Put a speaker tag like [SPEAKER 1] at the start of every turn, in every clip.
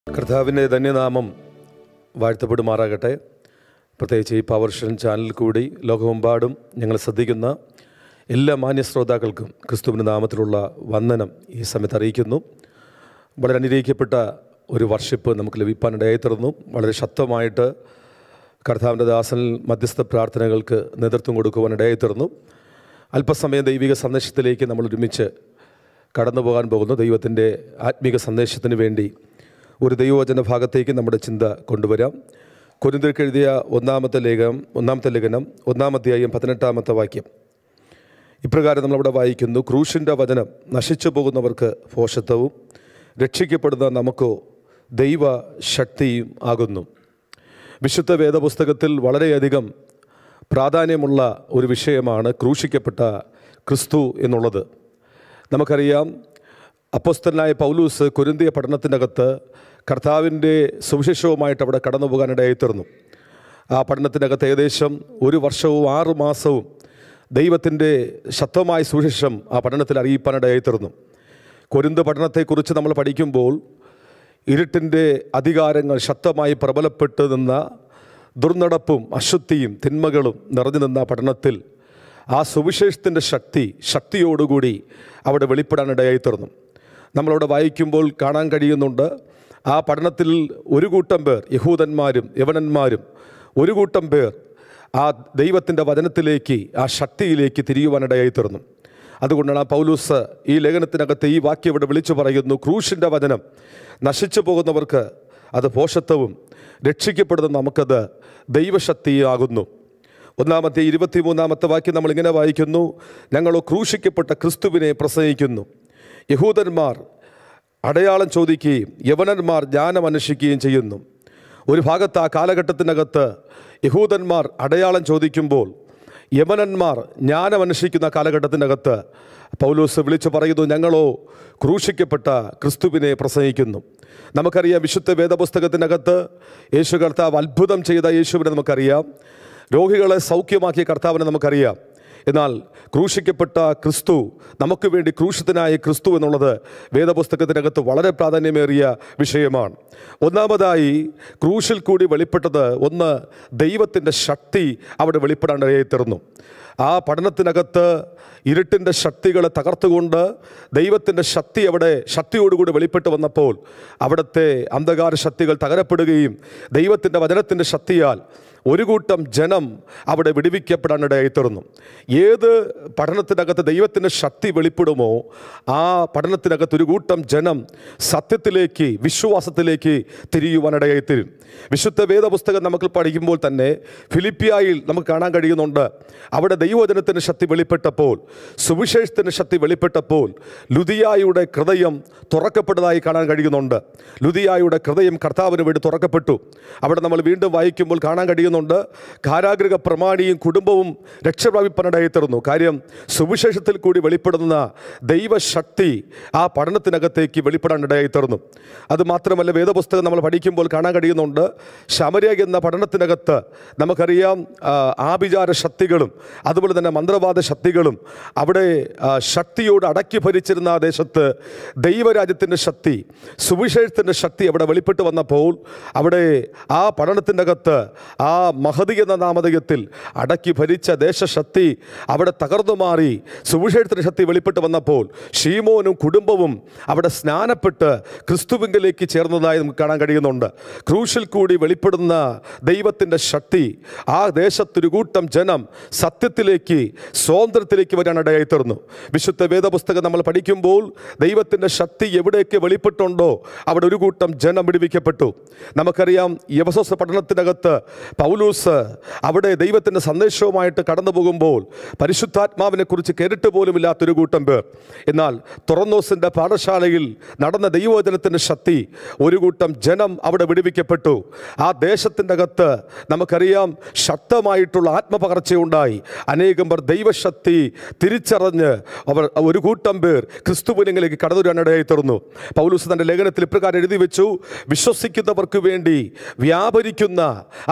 [SPEAKER 1] കർത്താവിൻ്റെ ധന്യനാമം വാഴ്ത്തപ്പെടുമാറാകട്ടെ പ്രത്യേകിച്ച് ഈ പവർഷൻ ചാനൽ കൂടി ലോകമെമ്പാടും ഞങ്ങൾ ശ്രദ്ധിക്കുന്ന എല്ലാ മാന്യ ശ്രോതാക്കൾക്കും ക്രിസ്തുവിൻ്റെ നാമത്തിലുള്ള വന്ദനം ഈ സമയത്ത് അറിയിക്കുന്നു വളരെ അനുഗ്രഹിക്കപ്പെട്ട ഒരു വർഷിപ്പ് നമുക്ക് ലഭിക്കാനിടയായി തീർന്നു വളരെ ശക്തമായിട്ട് കർത്താവിൻ്റെ ദാസനിൽ മധ്യസ്ഥ പ്രാർത്ഥനകൾക്ക് നേതൃത്വം കൊടുക്കുവാനിടയായി തീർന്നു അല്പസമയം ദൈവിക സന്ദേശത്തിലേക്ക് നമ്മൾ ഒരുമിച്ച് കടന്നു പോകാൻ പോകുന്നു ദൈവത്തിൻ്റെ ആത്മീക സന്ദേശത്തിന് വേണ്ടി ഒരു ദൈവവചന ഭാഗത്തേക്ക് നമ്മുടെ ചിന്ത കൊണ്ടുവരാം കുരുന്തർക്ക് എഴുതിയ ഒന്നാമത്തെ ലേഖനം ഒന്നാമത്തെ ലേഖനം ഒന്നാമധ്യായം പതിനെട്ടാമത്തെ വാക്യം ഇപ്രകാരം നമ്മളവിടെ വായിക്കുന്നു ക്രൂശിൻ്റെ വചനം നശിച്ചു പോകുന്നവർക്ക് പോഷത്വവും രക്ഷിക്കപ്പെടുന്ന നമുക്കോ ദൈവ ശക്തിയും ആകുന്നു വിശുദ്ധ വേദപുസ്തകത്തിൽ വളരെയധികം പ്രാധാന്യമുള്ള ഒരു വിഷയമാണ് ക്രൂശിക്കപ്പെട്ട ക്രിസ്തു എന്നുള്ളത് നമുക്കറിയാം അപ്പോസ്തലനായ പൗലൂസ് കുരുന്തിയ പഠനത്തിനകത്ത് കർത്താവിൻ്റെ സുവിശേഷവുമായിട്ട് അവിടെ കടന്നു പോകാനിടയായി തീർന്നു ആ പഠനത്തിനകത്ത് ഏകദേശം ഒരു വർഷവും ആറ് മാസവും ദൈവത്തിൻ്റെ ശക്തമായ സുവിശേഷം ആ പഠനത്തിൽ അറിയിപ്പാനിടയായി തീർന്നു കൊരിന്ത് പഠനത്തെക്കുറിച്ച് നമ്മൾ പഠിക്കുമ്പോൾ ഇരുട്ടിൻ്റെ അധികാരങ്ങൾ ശക്തമായി പ്രബലപ്പെട്ട് നിന്ന ദുർനടപ്പും അശുദ്ധിയും തിന്മകളും നിറഞ്ഞു നിന്ന പഠനത്തിൽ ആ സുവിശേഷത്തിൻ്റെ ശക്തി ശക്തിയോടുകൂടി അവിടെ വെളിപ്പെടാനിടയായി തീർന്നു നമ്മളവിടെ വായിക്കുമ്പോൾ കാണാൻ കഴിയുന്നുണ്ട് ആ പഠനത്തിൽ ഒരു കൂട്ടം പേർ യഹൂദന്മാരും യവനന്മാരും ഒരു കൂട്ടം പേർ ആ ദൈവത്തിൻ്റെ വചനത്തിലേക്ക് ആ ശക്തിയിലേക്ക് തിരിയുവാനിടയായി തീർന്നു അതുകൊണ്ടാണ് ആ പൗലൂസ് ഈ ലേഖനത്തിനകത്ത് ഈ വാക്യം ഇവിടെ വിളിച്ചു പറയുന്നു ക്രൂശിൻ്റെ വചനം നശിച്ചു പോകുന്നവർക്ക് അത് പോഷത്വവും രക്ഷിക്കപ്പെടുന്ന നമുക്കത് ദൈവശക്തിയാകുന്നു ഒന്നാമത്തെ ഇരുപത്തിമൂന്നാമത്തെ വാക്യം നമ്മൾ ഇങ്ങനെ വായിക്കുന്നു ഞങ്ങൾ ക്രൂശിക്കപ്പെട്ട ക്രിസ്തുവിനെ പ്രസംഗിക്കുന്നു യഹൂദന്മാർ അടയാളം ചോദിക്കുകയും യവനന്മാർ ജ്ഞാനം അന്വേഷിക്കുകയും ചെയ്യുന്നു ഒരു ഭാഗത്ത് ആ കാലഘട്ടത്തിനകത്ത് യഹൂദന്മാർ അടയാളം ചോദിക്കുമ്പോൾ യമനന്മാർ ജ്ഞാനം അന്വേഷിക്കുന്ന കാലഘട്ടത്തിനകത്ത് പൗലോസ് വിളിച്ചു പറയുന്നു ഞങ്ങളോ ക്രൂശിക്കപ്പെട്ട ക്രിസ്തുവിനെ പ്രസംഗിക്കുന്നു നമുക്കറിയാം വിശുദ്ധ വേദപുസ്തകത്തിനകത്ത് യേശു കർത്താവ് അത്ഭുതം ചെയ്ത യേശുവിനെ നമുക്കറിയാം രോഗികളെ സൗഖ്യമാക്കിയ കർത്താവിനെ നമുക്കറിയാം എന്നാൽ ക്രൂശിക്കപ്പെട്ട ക്രിസ്തു നമുക്ക് വേണ്ടി ക്രൂശിതനായ ക്രിസ്തു എന്നുള്ളത് വേദപുസ്തകത്തിനകത്ത് വളരെ പ്രാധാന്യമേറിയ വിഷയമാണ് ഒന്നാമതായി ക്രൂശിൽ കൂടി വെളിപ്പെട്ടത് ഒന്ന് ദൈവത്തിൻ്റെ ശക്തി അവിടെ വെളിപ്പെടാനിടയായി തീർന്നു ആ പഠനത്തിനകത്ത് ഇരുട്ടിൻ്റെ ശക്തികളെ തകർത്തുകൊണ്ട് ദൈവത്തിൻ്റെ ശക്തി അവിടെ ശക്തിയോടുകൂടി വെളിപ്പെട്ട് വന്നപ്പോൾ അവിടുത്തെ അന്ധകാര ശക്തികൾ തകരപ്പെടുകയും ദൈവത്തിൻ്റെ വചനത്തിൻ്റെ ശക്തിയാൽ ഒരു കൂട്ടം ജനം അവിടെ വിടുവിക്കപ്പെടാനിടയായി തീർന്നു ഏത് പഠനത്തിനകത്ത് ദൈവത്തിൻ്റെ ശക്തി വെളിപ്പെടുമോ ആ പഠനത്തിനകത്ത് ഒരു കൂട്ടം ജനം സത്യത്തിലേക്ക് വിശ്വാസത്തിലേക്ക് തിരിയുവാനിടയായി തീരും വിശുദ്ധ വേദപുസ്തകം നമുക്ക് പഠിക്കുമ്പോൾ തന്നെ ഫിലിപ്പിയായിൽ നമുക്ക് കാണാൻ കഴിയുന്നുണ്ട് അവിടെ ദൈവവചനത്തിൻ്റെ ശക്തി വെളിപ്പെട്ടപ്പോൾ സുവിശേഷത്തിൻ്റെ ശക്തി വെളിപ്പെട്ടപ്പോൾ ലുതിയായുടെ ഹൃദയം തുറക്കപ്പെട്ടതായി കാണാൻ കഴിയുന്നുണ്ട് ലുതിയായുടെ ഹൃദയം കർത്താവിന് വേണ്ടി തുറക്കപ്പെട്ടു അവിടെ നമ്മൾ വീണ്ടും വായിക്കുമ്പോൾ കാണാൻ കഴിയുന്നുണ്ട് കാരാഗ്രഹ പ്രമാണിയും കുടുംബവും രക്ഷപ്രാപിപ്പനിടയായി തീർന്നു കാര്യം സുവിശേഷത്തിൽ കൂടി വെളിപ്പെടുന്ന ദൈവശക്തി ആ പഠനത്തിനകത്തേക്ക് വെളിപ്പെടാനിടയായി തീർന്നു അത് മാത്രമല്ല വേദപുസ്തകം നമ്മൾ പഠിക്കുമ്പോൾ കാണാൻ കഴിയുന്നുണ്ട് ശമര്യ എന്ന പഠനത്തിനകത്ത് നമുക്കറിയാം ആ, ആഭിചാര ശക്തികളും അതുപോലെ തന്നെ മന്ത്രവാദ ശക്തികളും അവിടെ ആ, ശക്തിയോട് അടക്കി ഭരിച്ചിരുന്ന ആ ദേശത്ത് ദൈവരാജ്യത്തിൻ്റെ ശക്തി സുവിശേഷത്തിൻ്റെ ശക്തി അവിടെ വെളിപ്പെട്ട് വന്നപ്പോൾ അവിടെ ആ പഠനത്തിൻ്റെ അകത്ത് ആ മഹതി എന്ന നാമധേയത്തിൽ അടക്കി ഭരിച്ച ദേശശക്തി അവിടെ തകർന്നു മാറി സുവിശേഷത്തിൻ്റെ ശക്തി വെളിപ്പെട്ട് വന്നപ്പോൾ ഷീമോനും കുടുംബവും അവിടെ സ്നാനപ്പെട്ട് ക്രിസ്തുവിങ്കിലേക്ക് ചേർന്നതായി നമുക്ക് കാണാൻ കഴിയുന്നുണ്ട് ക്രൂശിൽ കൂടി വെളിപ്പെടുന്ന ദൈവത്തിൻ്റെ ശക്തി ആ ദേശത്തൊരു കൂട്ടം ജനം സത്യത്തിലേക്ക് സ്വാതന്ത്ര്യത്തിലേക്ക് വരാനിടയായി തീർന്നു വിശുദ്ധ വേദപുസ്തകം നമ്മൾ പഠിക്കുമ്പോൾ ദൈവത്തിൻ്റെ ശക്തി എവിടെയൊക്കെ വെളിപ്പെട്ടുണ്ടോ അവിടെ ഒരു കൂട്ടം ജനം വിടുവിക്കപ്പെട്ടു നമുക്കറിയാം യവസോസ് പഠനത്തിനകത്ത് പൗലൂസ് അവിടെ ദൈവത്തിൻ്റെ സന്ദേശവുമായിട്ട് കടന്നു പോകുമ്പോൾ പരിശുദ്ധാത്മാവിനെ കുറിച്ച് കേട്ടിട്ട് പോലും ഇല്ലാത്തൊരു കൂട്ടം പേർ എന്നാൽ തുറന്നോസിൻ്റെ പാഠശാലയിൽ നടന്ന ദൈവവചനത്തിൻ്റെ ശക്തി ഒരു കൂട്ടം ജനം അവിടെ വിടുവിക്കപ്പെട്ടു ആ ദേശത്തിൻ്റെ അകത്ത് നമുക്കറിയാം ശക്തമായിട്ടുള്ള ആത്മപകർച്ചയുണ്ടായി അനേകം പേർ ദൈവശക്തി തിരിച്ചറിഞ്ഞ് അവർ ഒരു കൂട്ടം പേർ ക്രിസ്തുവിനെങ്കിലേക്ക് കടന്നു വരാനിടയായി തീർന്നു പൗലൂസ് തൻ്റെ ലേഖനത്തിൽ ഇപ്രകാരം എഴുതി വെച്ചു വിശ്വസിക്കുന്നവർക്ക് വേണ്ടി വ്യാപരിക്കുന്ന ആ ദൈവ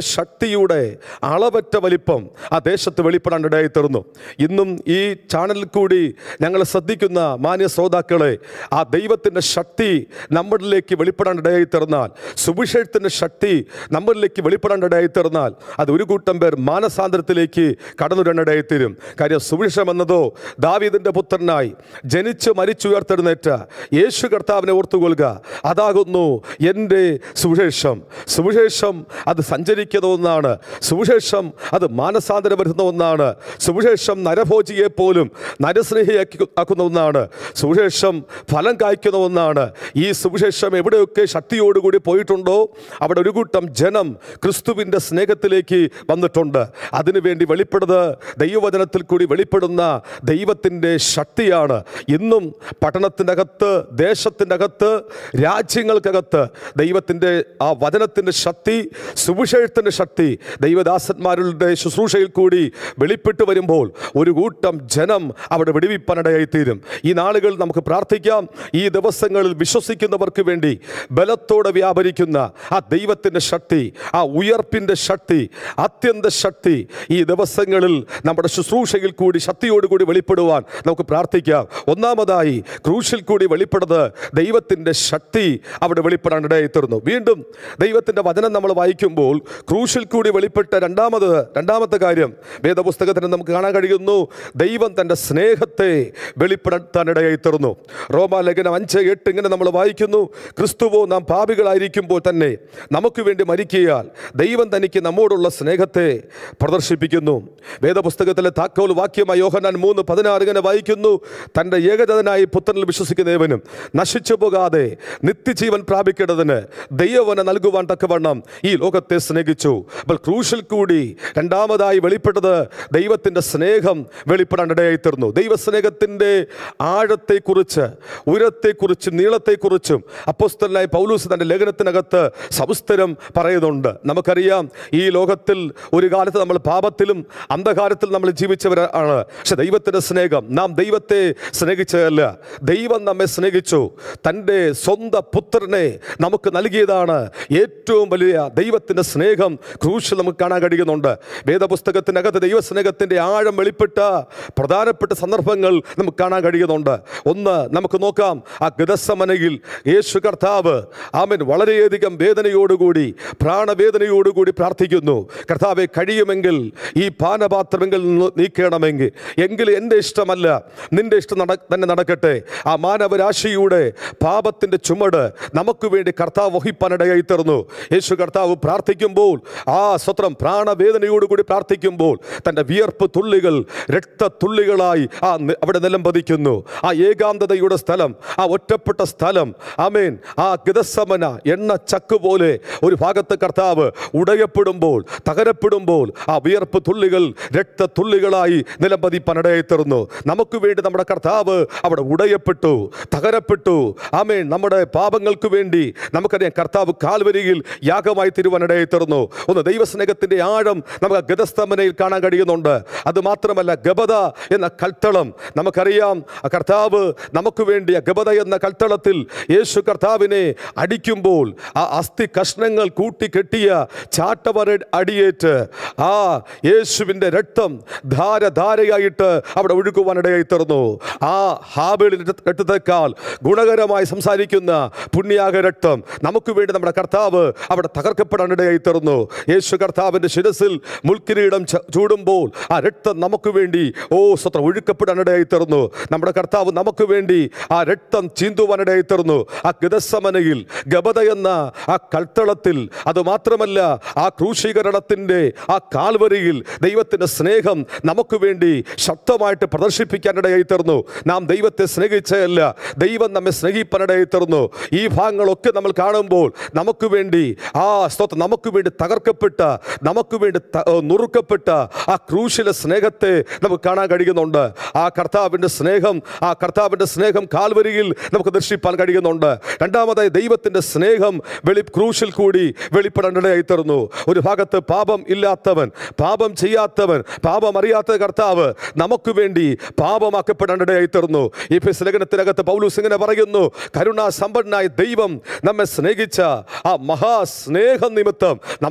[SPEAKER 1] ദൈവശക്തിയുടെ അളവറ്റ വലിപ്പം ആ ദേശത്ത് വെളിപ്പെടാൻ ഇടയായി തീർന്നു ഇന്നും ഈ ചാനലിൽ കൂടി ഞങ്ങൾ ശ്രദ്ധിക്കുന്ന മാന്യ ശ്രോതാക്കളെ ആ ദൈവത്തിൻ്റെ ശക്തി നമ്മളിലേക്ക് വെളിപ്പെടാൻ ഇടയായി തീർന്നാൽ സുവിശേഷത്തിൻ്റെ ശക്തി നമ്മളിലേക്ക് വെളിപ്പെടാൻ ഇടയായി തീർന്നാൽ അത് ഒരു കൂട്ടം പേർ മാനസാന്തരത്തിലേക്ക് കടന്നുവരാൻ ഇടയായി തീരും കാര്യം സുവിശേഷം എന്നതോ ദാവീദിൻ്റെ പുത്രനായി ജനിച്ച് മരിച്ചുയർത്തെഴുന്നേറ്റ യേശു കർത്താവിനെ ഓർത്തുകൊള്ളുക അതാകുന്നു എൻ്റെ സുവിശേഷം സുവിശേഷം അത് സഞ്ചരിക്കുന്ന ഒന്നാണ് സുവിശേഷം അത് മാനസാന്തരം വരുന്ന ഒന്നാണ് സുവിശേഷം നരഭോജിയെ പോലും നരസ്നേഹിയാക്കി ആക്കുന്ന ഒന്നാണ് സുവിശേഷം ഫലം കായ്ക്കുന്ന ഒന്നാണ് ഈ സുവിശേഷം എവിടെയൊക്കെ ശക്തിയോടുകൂടി പോയിട്ടുണ്ടോ അവിടെ ഒരു കൂട്ടം ജനം ക്രിസ്തുവിൻ്റെ സ്നേഹത്തിലേക്ക് വന്നിട്ടുണ്ട് അതിനുവേണ്ടി വെളിപ്പെടുന്നത് ദൈവവചനത്തിൽ കൂടി വെളിപ്പെടുന്ന ദൈവത്തിൻ്റെ ശക്തിയാണ് ഇന്നും പട്ടണത്തിനകത്ത് ദേശത്തിനകത്ത് രാജ്യങ്ങൾക്കകത്ത് ദൈവത്തിൻ്റെ ആ വചനത്തിൻ്റെ ശക്തി സുവിശേഷത്തിൻ്റെ ശക്തി ദൈവദാസന്മാരുടെ ശുശ്രൂഷയിൽ കൂടി വെളിപ്പെട്ടു വരുമ്പോൾ ഒരു കൂട്ടം ജനം അവിടെ വെടിവിപ്പനടയായി തീരും ഈ നാളുകൾ നമുക്ക് പ്രാർത്ഥിക്കാം ഈ ദിവസങ്ങളിൽ വിശ്വസിക്കുന്നവർക്ക് വേണ്ടി ബലത്തോടെ വ്യാപരിക്കുന്ന ആ ദൈവത്തിൻ്റെ ശക്തി ആ ഉയർപ്പിൻ്റെ ശക്തി അത്യന്ത ശക്തി ഈ ദിവസങ്ങളിൽ നമ്മുടെ ശുശ്രൂഷയിൽ കൂടി ശക്തിയോടുകൂടി വെളിപ്പെടുവാൻ നമുക്ക് പ്രാർത്ഥിക്കാം ഒന്നാമതായി ക്രൂശിൽ കൂടി വെളിപ്പെടുന്നത് ദൈവത്തിൻ്റെ ശക്തി അവിടെ വെളിപ്പെടാൻ ഇടയായി തീർന്നു വീണ്ടും ദൈവത്തിൻ്റെ വചനം നമ്മൾ വായിക്കുമ്പോൾ ക്രൂശിൽ കൂടി വെളിപ്പെട്ട രണ്ടാമത് രണ്ടാമത്തെ കാര്യം വേദപുസ്തകത്തിന് നമുക്ക് കാണാൻ കഴിയുന്നു ദൈവം തൻ്റെ സ്നേഹത്തെ വെളിപ്പെടുത്താൻ ഇടയായി തീർന്നു റോമാലേഖനം അഞ്ച് എട്ട് ഇങ്ങനെ നമ്മൾ വായിക്കുന്നു ക്രിസ്തുവോ നാം പാപികളായിരിക്കുമ്പോൾ തന്നെ നമുക്ക് വേണ്ടി മരിക്കിയാൽ ദൈവം തനിക്ക് നമ്മോടുള്ള സ്നേഹത്തെ പ്രദർശിപ്പിക്കുന്നു വേദപുസ്തകത്തിലെ താക്കോൽ വാക്യമായി യോഹനാൻ മൂന്ന് പതിനാറ് ഇങ്ങനെ വായിക്കുന്നു തൻ്റെ ഏകജനായി പുത്രനിൽ വിശ്വസിക്കുന്നവനും നശിച്ചു പോകാതെ നിത്യജീവൻ പ്രാപിക്കേണ്ടതിന് ദൈവവന നൽകുവാൻ തക്കവണ്ണം ഈ ലോകത്തെ സ്നേഹിച്ചു അപ്പോൾ ക്രൂശിൽ കൂടി രണ്ടാമതായി വെളിപ്പെട്ടത് ദൈവത്തിൻ്റെ സ്നേഹം വെളിപ്പെടാൻ ഇടയായി തീർന്നു ദൈവസ്നേഹത്തിൻ്റെ ആഴത്തെക്കുറിച്ച് ഉയരത്തെക്കുറിച്ചും നീളത്തെക്കുറിച്ചും അപ്പോസ്തലനായ പൗലൂസ് തൻ്റെ ലേഖനത്തിനകത്ത് സവിസ്തരം പറയുന്നുണ്ട് നമുക്കറിയാം ഈ ലോകത്തിൽ ഒരു കാലത്ത് നമ്മൾ പാപത്തിലും അന്ധകാരത്തിൽ നമ്മൾ ജീവിച്ചവരാണ് പക്ഷെ ദൈവത്തിൻ്റെ സ്നേഹം നാം ദൈവത്തെ സ്നേഹിച്ചതല്ല ദൈവം നമ്മെ സ്നേഹിച്ചു തൻ്റെ സ്വന്തം പുത്രനെ നമുക്ക് നൽകിയതാണ് ഏറ്റവും വലിയ ദൈവത്തിൻ്റെ സ്നേഹം ക്രൂശിൽ നമുക്ക് കാണാൻ കഴിയുന്നുണ്ട് വേദപുസ്തകത്തിനകത്ത് ദൈവസ്നേഹത്തിൻ്റെ ആഴം വെളിപ്പെട്ട പ്രധാനപ്പെട്ട സന്ദർഭങ്ങൾ നമുക്ക് കാണാൻ കഴിയുന്നുണ്ട് ഒന്ന് നമുക്ക് നോക്കാം ആ ഗതസമനയിൽ യേശു കർത്താവ് ആമൻ വളരെയധികം വേദനയോടുകൂടി പ്രാണവേദനയോടുകൂടി പ്രാർത്ഥിക്കുന്നു കർത്താവെ കഴിയുമെങ്കിൽ ഈ പാനപാത്രമെങ്കിൽ നിന്ന് നീക്കണമെങ്കിൽ എങ്കിൽ എൻ്റെ ഇഷ്ടമല്ല നിന്റെ ഇഷ്ടം നട തന്നെ നടക്കട്ടെ ആ മാനവരാശിയുടെ പാപത്തിൻ്റെ ചുമട് നമുക്ക് വേണ്ടി കർത്താവ് വഹിപ്പാനിടയായി തീർന്നു യേശു കർത്താവ് പ്രാർത്ഥിക്കുമ്പോൾ ആ സ്വത്രം പ്രാണവേദനയോടുകൂടി പ്രാർത്ഥിക്കുമ്പോൾ തൻ്റെ വിയർപ്പ് തുള്ളികൾ രക്തത്തുള്ളികളായി ആ നി- അവിടെ നിലം പതിക്കുന്നു ആ ഏകാന്തതയുടെ സ്ഥലം ആ ഒറ്റപ്പെട്ട സ്ഥലം ആമേൻ ആ ഗതസമന എണ്ണ ചക്ക് പോലെ ഒരു ഭാഗത്ത് കർത്താവ് ഉടയപ്പെടുമ്പോൾ തകരപ്പെടുമ്പോൾ ആ വിയർപ്പ് തുള്ളികൾ രക്തത്തുള്ളികളായി നിലം പതിപ്പനടയായി തീർന്നു നമുക്ക് വേണ്ടി നമ്മുടെ കർത്താവ് അവിടെ ഉടയപ്പെട്ടു തകരപ്പെട്ടു ആമേൻ നമ്മുടെ പാപങ്ങൾക്ക് വേണ്ടി നമുക്കറിയാം കർത്താവ് കാൽവരിയിൽ യാഗമായി തിരുവനടയായി തീർന്നു ഒന്ന് ദൈവസ്നേഹത്തിന്റെ ആഴം നമുക്ക് ആ ഗതസ്തമനയിൽ കാണാൻ കഴിയുന്നുണ്ട് അത് മാത്രമല്ല ഗബത എന്ന കൽത്തളം നമുക്കറിയാം ആ കർത്താവ് നമുക്ക് വേണ്ടി ആ ഗബത എന്ന കൽത്തളത്തിൽ യേശു കർത്താവിനെ അടിക്കുമ്പോൾ ആ അസ്ഥി കഷ്ണങ്ങൾ കൂട്ടിക്കെട്ടിയ ചാട്ടവര അടിയേറ്റ് ആ യേശുവിൻ്റെ രക്തം ധാരധാരയായിട്ട് അവിടെ ഒഴുകുവാനിടയായി തീർന്നു ആ ഹാബേളിൻ്റെ രക്തത്തെക്കാൾ ഗുണകരമായി സംസാരിക്കുന്ന പുണ്യാക രക്തം നമുക്ക് വേണ്ടി നമ്മുടെ കർത്താവ് അവിടെ തകർക്കപ്പെടാനിടയായി തീർന്നു യേശു കർത്താവിൻ്റെ ശിരസിൽ മുൾക്കിരീടം ച- ചൂടുമ്പോൾ ആ രക്തം നമുക്ക് വേണ്ടി ഓ സ്വത്രം ഒഴുക്കപ്പെടാനിടയായി തീർന്നു നമ്മുടെ കർത്താവ് നമുക്ക് വേണ്ടി ആ രക്തം ചീന്തുവാനിടയായി തീർന്നു ആ ഗതസമനയിൽ ഗബത എന്ന ആ കൽത്തളത്തിൽ അത് മാത്രമല്ല ആ ക്രൂശീകരണത്തിൻ്റെ ആ കാൽവരിയിൽ ദൈവത്തിൻ്റെ സ്നേഹം നമുക്ക് വേണ്ടി ശക്തമായിട്ട് പ്രദർശിപ്പിക്കാനിടയായി തീർന്നു നാം ദൈവത്തെ സ്നേഹിച്ചതല്ല ദൈവം നമ്മെ സ്നേഹിപ്പാനിടയായി തീർന്നു ഈ ഭാഗങ്ങളൊക്കെ നമ്മൾ കാണുമ്പോൾ നമുക്ക് വേണ്ടി ആ സ്തോത്രം നമുക്ക് വേണ്ടി തകർക്കപ്പെട്ട നമുക്ക് വേണ്ടി ത- ഏ, നുറുക്കപ്പെട്ട ആ ക്രൂശിലെ സ്നേഹത്തെ നമുക്ക് കാണാൻ കഴിയുന്നുണ്ട് ആ കർത്താവിൻ്റെ സ്നേഹം ആ കർത്താവിൻ്റെ സ്നേഹം കാൽവരിയിൽ നമുക്ക് ദർശിപ്പാൻ കഴിയുന്നുണ്ട് രണ്ടാമതായി ദൈവത്തിൻ്റെ സ്നേഹം വെളി ക്രൂശിൽ കൂടി വെളിപ്പെടേണ്ടതായി തീർന്നു ഒരു ഭാഗത്ത് പാപം ഇല്ലാത്തവൻ പാപം ചെയ്യാത്തവൻ പാപം അറിയാത്ത കർത്താവ് നമുക്ക് വേണ്ടി പാപമാക്കപ്പെടേണ്ടതായി തീർന്നു ഈ ലേഖനത്തിനകത്ത് പൗലൂസ് ഇങ്ങനെ പറയുന്നു കരുണാ സമ്പന്നനായ ദൈവം നമ്മെ സ്നേഹിച്ച ആ മഹാസ്നേഹം നിമിത്തം നമുക്ക്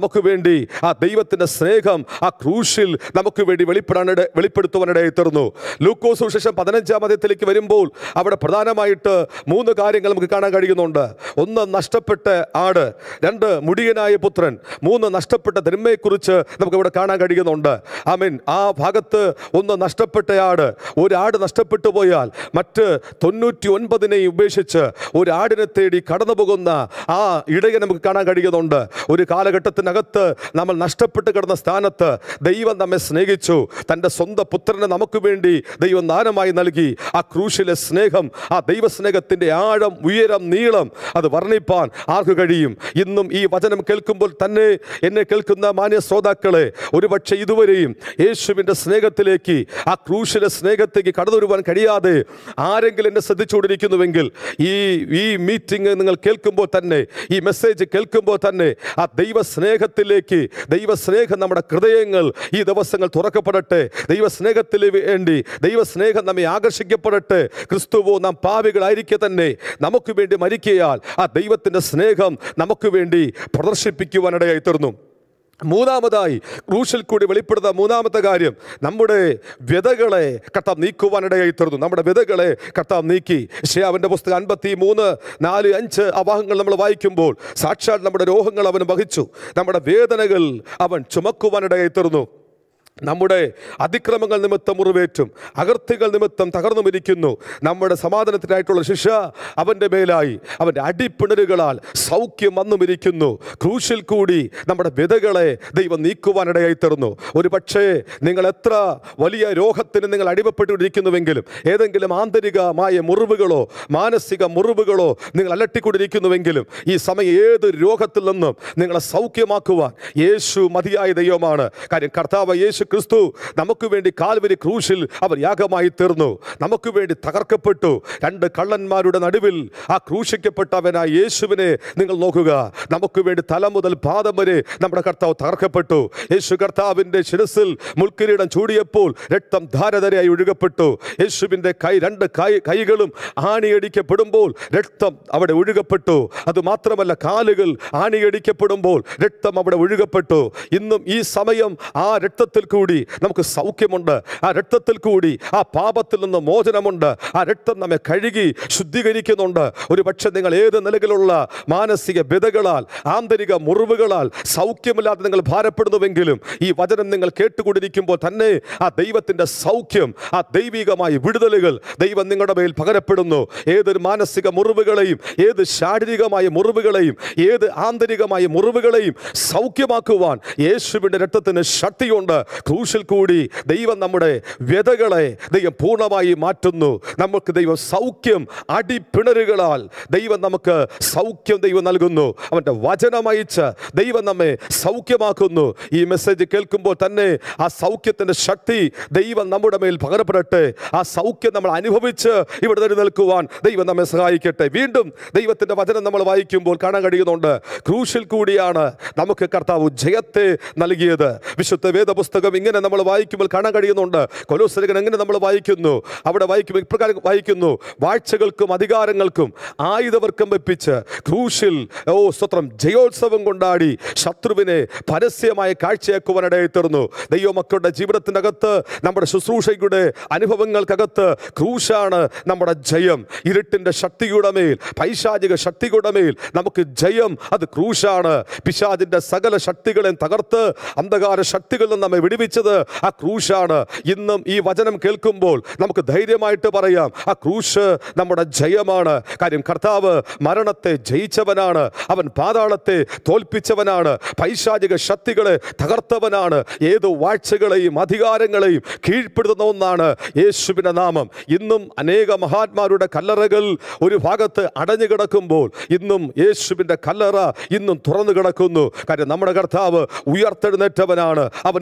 [SPEAKER 1] നമുക്ക് വേണ്ടി ആ ദൈവത്തിൻ്റെ സ്നേഹം ആ ക്രൂശിൽ നമുക്ക് വേണ്ടി വെളിപ്പെടാനിട വെളിപ്പെടുത്തുവാനിടയായി തീർന്നു ലൂക്കോസ് സുവിശേഷം പതിനഞ്ചാം അധ്യായത്തിലേക്ക് വരുമ്പോൾ അവിടെ പ്രധാനമായിട്ട് മൂന്ന് കാര്യങ്ങൾ നമുക്ക് കാണാൻ കഴിയുന്നുണ്ട് ഒന്ന് നഷ്ടപ്പെട്ട ആട് രണ്ട് മുടിയനായ പുത്രൻ മൂന്ന് നഷ്ടപ്പെട്ട തിന്മയെക്കുറിച്ച് നമുക്ക് ഇവിടെ കാണാൻ കഴിയുന്നുണ്ട് ആമീൻ ആ ഭാഗത്ത് ഒന്ന് നഷ്ടപ്പെട്ട ആട് ഒരു ആട് നഷ്ടപ്പെട്ടു പോയാൽ മറ്റ് തൊണ്ണൂറ്റി ഒൻപതിനെയും ഉപേക്ഷിച്ച് ഒരു ആടിനെ തേടി കടന്നു പോകുന്ന ആ ഇടയെ നമുക്ക് കാണാൻ കഴിയുന്നുണ്ട് ഒരു കാലഘട്ടത്തിനകത്ത് നമ്മൾ നഷ്ടപ്പെട്ട് കിടന്ന സ്ഥാനത്ത് ദൈവം നമ്മെ സ്നേഹിച്ചു തൻ്റെ സ്വന്തം പുത്രനെ നമുക്ക് വേണ്ടി ദൈവം ദാനമായി നൽകി ആ ക്രൂശിലെ സ്നേഹം ആ ദൈവസ്നേഹത്തിൻ്റെ ആഴം ഉയരം നീളം അത് വർണ്ണിപ്പാൻ ആർക്ക് കഴിയും ഇന്നും ഈ വചനം കേൾക്കുമ്പോൾ തന്നെ എന്നെ കേൾക്കുന്ന മാന്യ ശ്രോതാക്കളെ ഒരുപക്ഷെ ഇതുവരെയും യേശുവിൻ്റെ സ്നേഹത്തിലേക്ക് ആ ക്രൂശിലെ സ്നേഹത്തേക്ക് കടന്നു വരുവാൻ കഴിയാതെ ആരെങ്കിലും എന്നെ ശ്രദ്ധിച്ചുകൊണ്ടിരിക്കുന്നുവെങ്കിൽ ഈ ഈ മീറ്റിംഗ് നിങ്ങൾ കേൾക്കുമ്പോൾ തന്നെ ഈ മെസ്സേജ് കേൾക്കുമ്പോൾ തന്നെ ആ ദൈവസ്നേഹത്തിലേക്ക് ദൈവസ്നേഹം നമ്മുടെ ഹൃദയങ്ങൾ ഈ ദിവസങ്ങൾ തുറക്കപ്പെടട്ടെ ദൈവസ്നേഹത്തിന് വേണ്ടി ദൈവസ്നേഹം നമ്മെ ആകർഷിക്കപ്പെടട്ടെ ക്രിസ്തുവോ നാം പാവികളായിരിക്കെ തന്നെ നമുക്ക് വേണ്ടി മരിക്കയാൽ ആ ദൈവത്തിൻ്റെ സ്നേഹം നമുക്ക് വേണ്ടി പ്രദർശിപ്പിക്കുവാനിടയായി തീർന്നു മൂന്നാമതായി ക്രൂശിൽ കൂടി വെളിപ്പെടുന്ന മൂന്നാമത്തെ കാര്യം നമ്മുടെ വ്യതകളെ കർത്താവ് നീക്കുവാനിടയായി തീർന്നു നമ്മുടെ വ്യതകളെ കർത്താവ് നീക്കി ഷെയാവിൻ്റെ പുസ്തകം അൻപത്തി മൂന്ന് നാല് അഞ്ച് അവാഹങ്ങൾ നമ്മൾ വായിക്കുമ്പോൾ സാക്ഷാൽ നമ്മുടെ രോഗങ്ങൾ അവൻ വഹിച്ചു നമ്മുടെ വേദനകൾ അവൻ ചുമക്കുവാനിടയായി തീർന്നു നമ്മുടെ അതിക്രമങ്ങൾ നിമിത്തം മുറിവേറ്റും അകർത്തികൾ നിമിത്തം തകർന്നുമിരിക്കുന്നു നമ്മുടെ സമാധാനത്തിനായിട്ടുള്ള ശിക്ഷ അവൻ്റെ മേലായി അവൻ്റെ അടിപ്പിണരുകളാൽ സൗഖ്യം വന്നുമിരിക്കുന്നു ക്രൂശിൽ കൂടി നമ്മുടെ വിതകളെ ദൈവം നീക്കുവാനിടയായി തീർന്നു ഒരു പക്ഷേ നിങ്ങൾ എത്ര വലിയ രോഗത്തിന് നിങ്ങൾ അടിമപ്പെട്ടിരിക്കുന്നുവെങ്കിലും ഏതെങ്കിലും ആന്തരികമായ മുറിവുകളോ മാനസിക മുറിവുകളോ നിങ്ങൾ അലട്ടിക്കൊണ്ടിരിക്കുന്നുവെങ്കിലും ഈ സമയം ഏത് രോഗത്തിൽ നിന്നും നിങ്ങളെ സൗഖ്യമാക്കുവാൻ യേശു മതിയായ ദൈവമാണ് കാര്യം കർത്താവ് യേശു ക്രിസ്തു നമുക്ക് വേണ്ടി കാൽവരി ക്രൂശിൽ അവർ യാഗമായി തീർന്നു നമുക്ക് വേണ്ടി തകർക്കപ്പെട്ടു രണ്ട് കള്ളന്മാരുടെ നടുവിൽ ആ ക്രൂശിക്കപ്പെട്ടവനായ യേശുവിനെ നിങ്ങൾ നോക്കുക നമുക്ക് വേണ്ടി തല മുതൽ പാദം വരെ നമ്മുടെ കർത്താവ് തകർക്കപ്പെട്ടു യേശു കർത്താവിൻ്റെ ശിരസിൽ മുൾക്കിരീടം ചൂടിയപ്പോൾ രക്തം ധാരധരയായി ഒഴുകപ്പെട്ടു യേശുവിൻ്റെ കൈ രണ്ട് കൈ കൈകളും ആണിയടിക്കപ്പെടുമ്പോൾ രക്തം അവിടെ ഒഴുകപ്പെട്ടു അത് മാത്രമല്ല കാലുകൾ ആണിയടിക്കപ്പെടുമ്പോൾ രക്തം അവിടെ ഒഴുകപ്പെട്ടു ഇന്നും ഈ സമയം ആ രക്തത്തിൽ കൂടി നമുക്ക് സൗഖ്യമുണ്ട് ആ രക്തത്തിൽ കൂടി ആ പാപത്തിൽ നിന്ന് മോചനമുണ്ട് ആ രക്തം നമ്മെ കഴുകി ശുദ്ധീകരിക്കുന്നുണ്ട് ഒരു പക്ഷെ നിങ്ങൾ ഏത് നിലയിലുള്ള മാനസിക വ്യതകളാൽ ആന്തരിക മുറിവുകളാൽ സൗഖ്യമില്ലാതെ നിങ്ങൾ ഭാരപ്പെടുന്നുവെങ്കിലും ഈ വചനം നിങ്ങൾ കേട്ടുകൊണ്ടിരിക്കുമ്പോൾ തന്നെ ആ ദൈവത്തിൻ്റെ സൗഖ്യം ആ ദൈവികമായ വിടുതലുകൾ ദൈവം നിങ്ങളുടെ മേൽ പകരപ്പെടുന്നു ഏതൊരു മാനസിക മുറിവുകളെയും ഏത് ശാരീരികമായ മുറിവുകളെയും ഏത് ആന്തരികമായ മുറിവുകളെയും സൗഖ്യമാക്കുവാൻ യേശുവിൻ്റെ രക്തത്തിന് ശക്തിയുണ്ട് ക്രൂശിൽ കൂടി ദൈവം നമ്മുടെ വ്യതകളെ ദൈവം പൂർണ്ണമായി മാറ്റുന്നു നമുക്ക് ദൈവം സൗഖ്യം അടിപ്പിണരുകളാൽ ദൈവം നമുക്ക് സൗഖ്യം ദൈവം നൽകുന്നു അവൻ്റെ വചനമയച്ച് ദൈവം നമ്മെ സൗഖ്യമാക്കുന്നു ഈ മെസ്സേജ് കേൾക്കുമ്പോൾ തന്നെ ആ സൗഖ്യത്തിൻ്റെ ശക്തി ദൈവം നമ്മുടെ മേൽ പകരപ്പെടട്ടെ ആ സൗഖ്യം നമ്മൾ അനുഭവിച്ച് ഇവിടെ നിന്ന് നിൽക്കുവാൻ ദൈവം നമ്മെ സഹായിക്കട്ടെ വീണ്ടും ദൈവത്തിൻ്റെ വചനം നമ്മൾ വായിക്കുമ്പോൾ കാണാൻ കഴിയുന്നുണ്ട് ക്രൂശിൽ കൂടിയാണ് നമുക്ക് കർത്താവ് ജയത്തെ നൽകിയത് വിശുദ്ധ വേദപുസ്തകം ഇങ്ങനെ നമ്മൾ വായിക്കുമ്പോൾ കാണാൻ കഴിയുന്നുണ്ട് കൊലോസരകൻ എങ്ങനെ നമ്മൾ വായിക്കുന്നു അവിടെ വായിക്കുമ്പോൾ ഇപ്രകാരം വായിക്കുന്നു വാഴ്ചകൾക്കും അധികാരങ്ങൾക്കും ആയുധവർക്കം വെപ്പിച്ച് ക്രൂശിൽ ഓ സ്വത്രം ജയോത്സവം കൊണ്ടാടി ശത്രുവിനെ പരസ്യമായ കാഴ്ചയാക്കുവാനിടയായി തീർന്നു ദൈവമക്കളുടെ ജീവിതത്തിൻ്റെ അകത്ത് നമ്മുടെ ശുശ്രൂഷയുടെ അനുഭവങ്ങൾക്കകത്ത് ക്രൂശാണ് നമ്മുടെ ജയം ഇരുട്ടിൻ്റെ ശക്തിയുടെ മേൽ പൈശാചിക ശക്തിയുടെ മേൽ നമുക്ക് ജയം അത് ക്രൂശാണ് പിശാചിൻ്റെ സകല ശക്തികളെയും തകർത്ത് അന്ധകാര ശക്തികളിൽ നിന്ന് നമ്മെ വിടുവിച്ചത് ആ ക്രൂശാണ് ഇന്നും ഈ വചനം കേൾക്കുമ്പോൾ നമുക്ക് ധൈര്യമായിട്ട് പറയാം ആ ക്രൂശ് നമ്മുടെ ജയമാണ് കാര്യം കർത്താവ് മരണത്തെ ജയിച്ചവനാണ് അവൻ പാതാളത്തെ തോൽപ്പിച്ചവനാണ് പൈശാചിക ശക്തികളെ തകർത്തവനാണ് ഏത് വാഴ്ചകളെയും അധികാരങ്ങളെയും കീഴ്പ്പെടുത്തുന്ന ഒന്നാണ് യേശുവിൻ്റെ നാമം ഇന്നും അനേക മഹാത്മാരുടെ കല്ലറകൾ ഒരു ഭാഗത്ത് അടഞ്ഞു കിടക്കുമ്പോൾ ഇന്നും യേശുവിൻ്റെ കല്ലറ ഇന്നും തുറന്നു കിടക്കുന്നു കാര്യം നമ്മുടെ കർത്താവ് ഉയർത്തെഴുന്നേറ്റവനാണ് അവൻ എന്നും ജീവ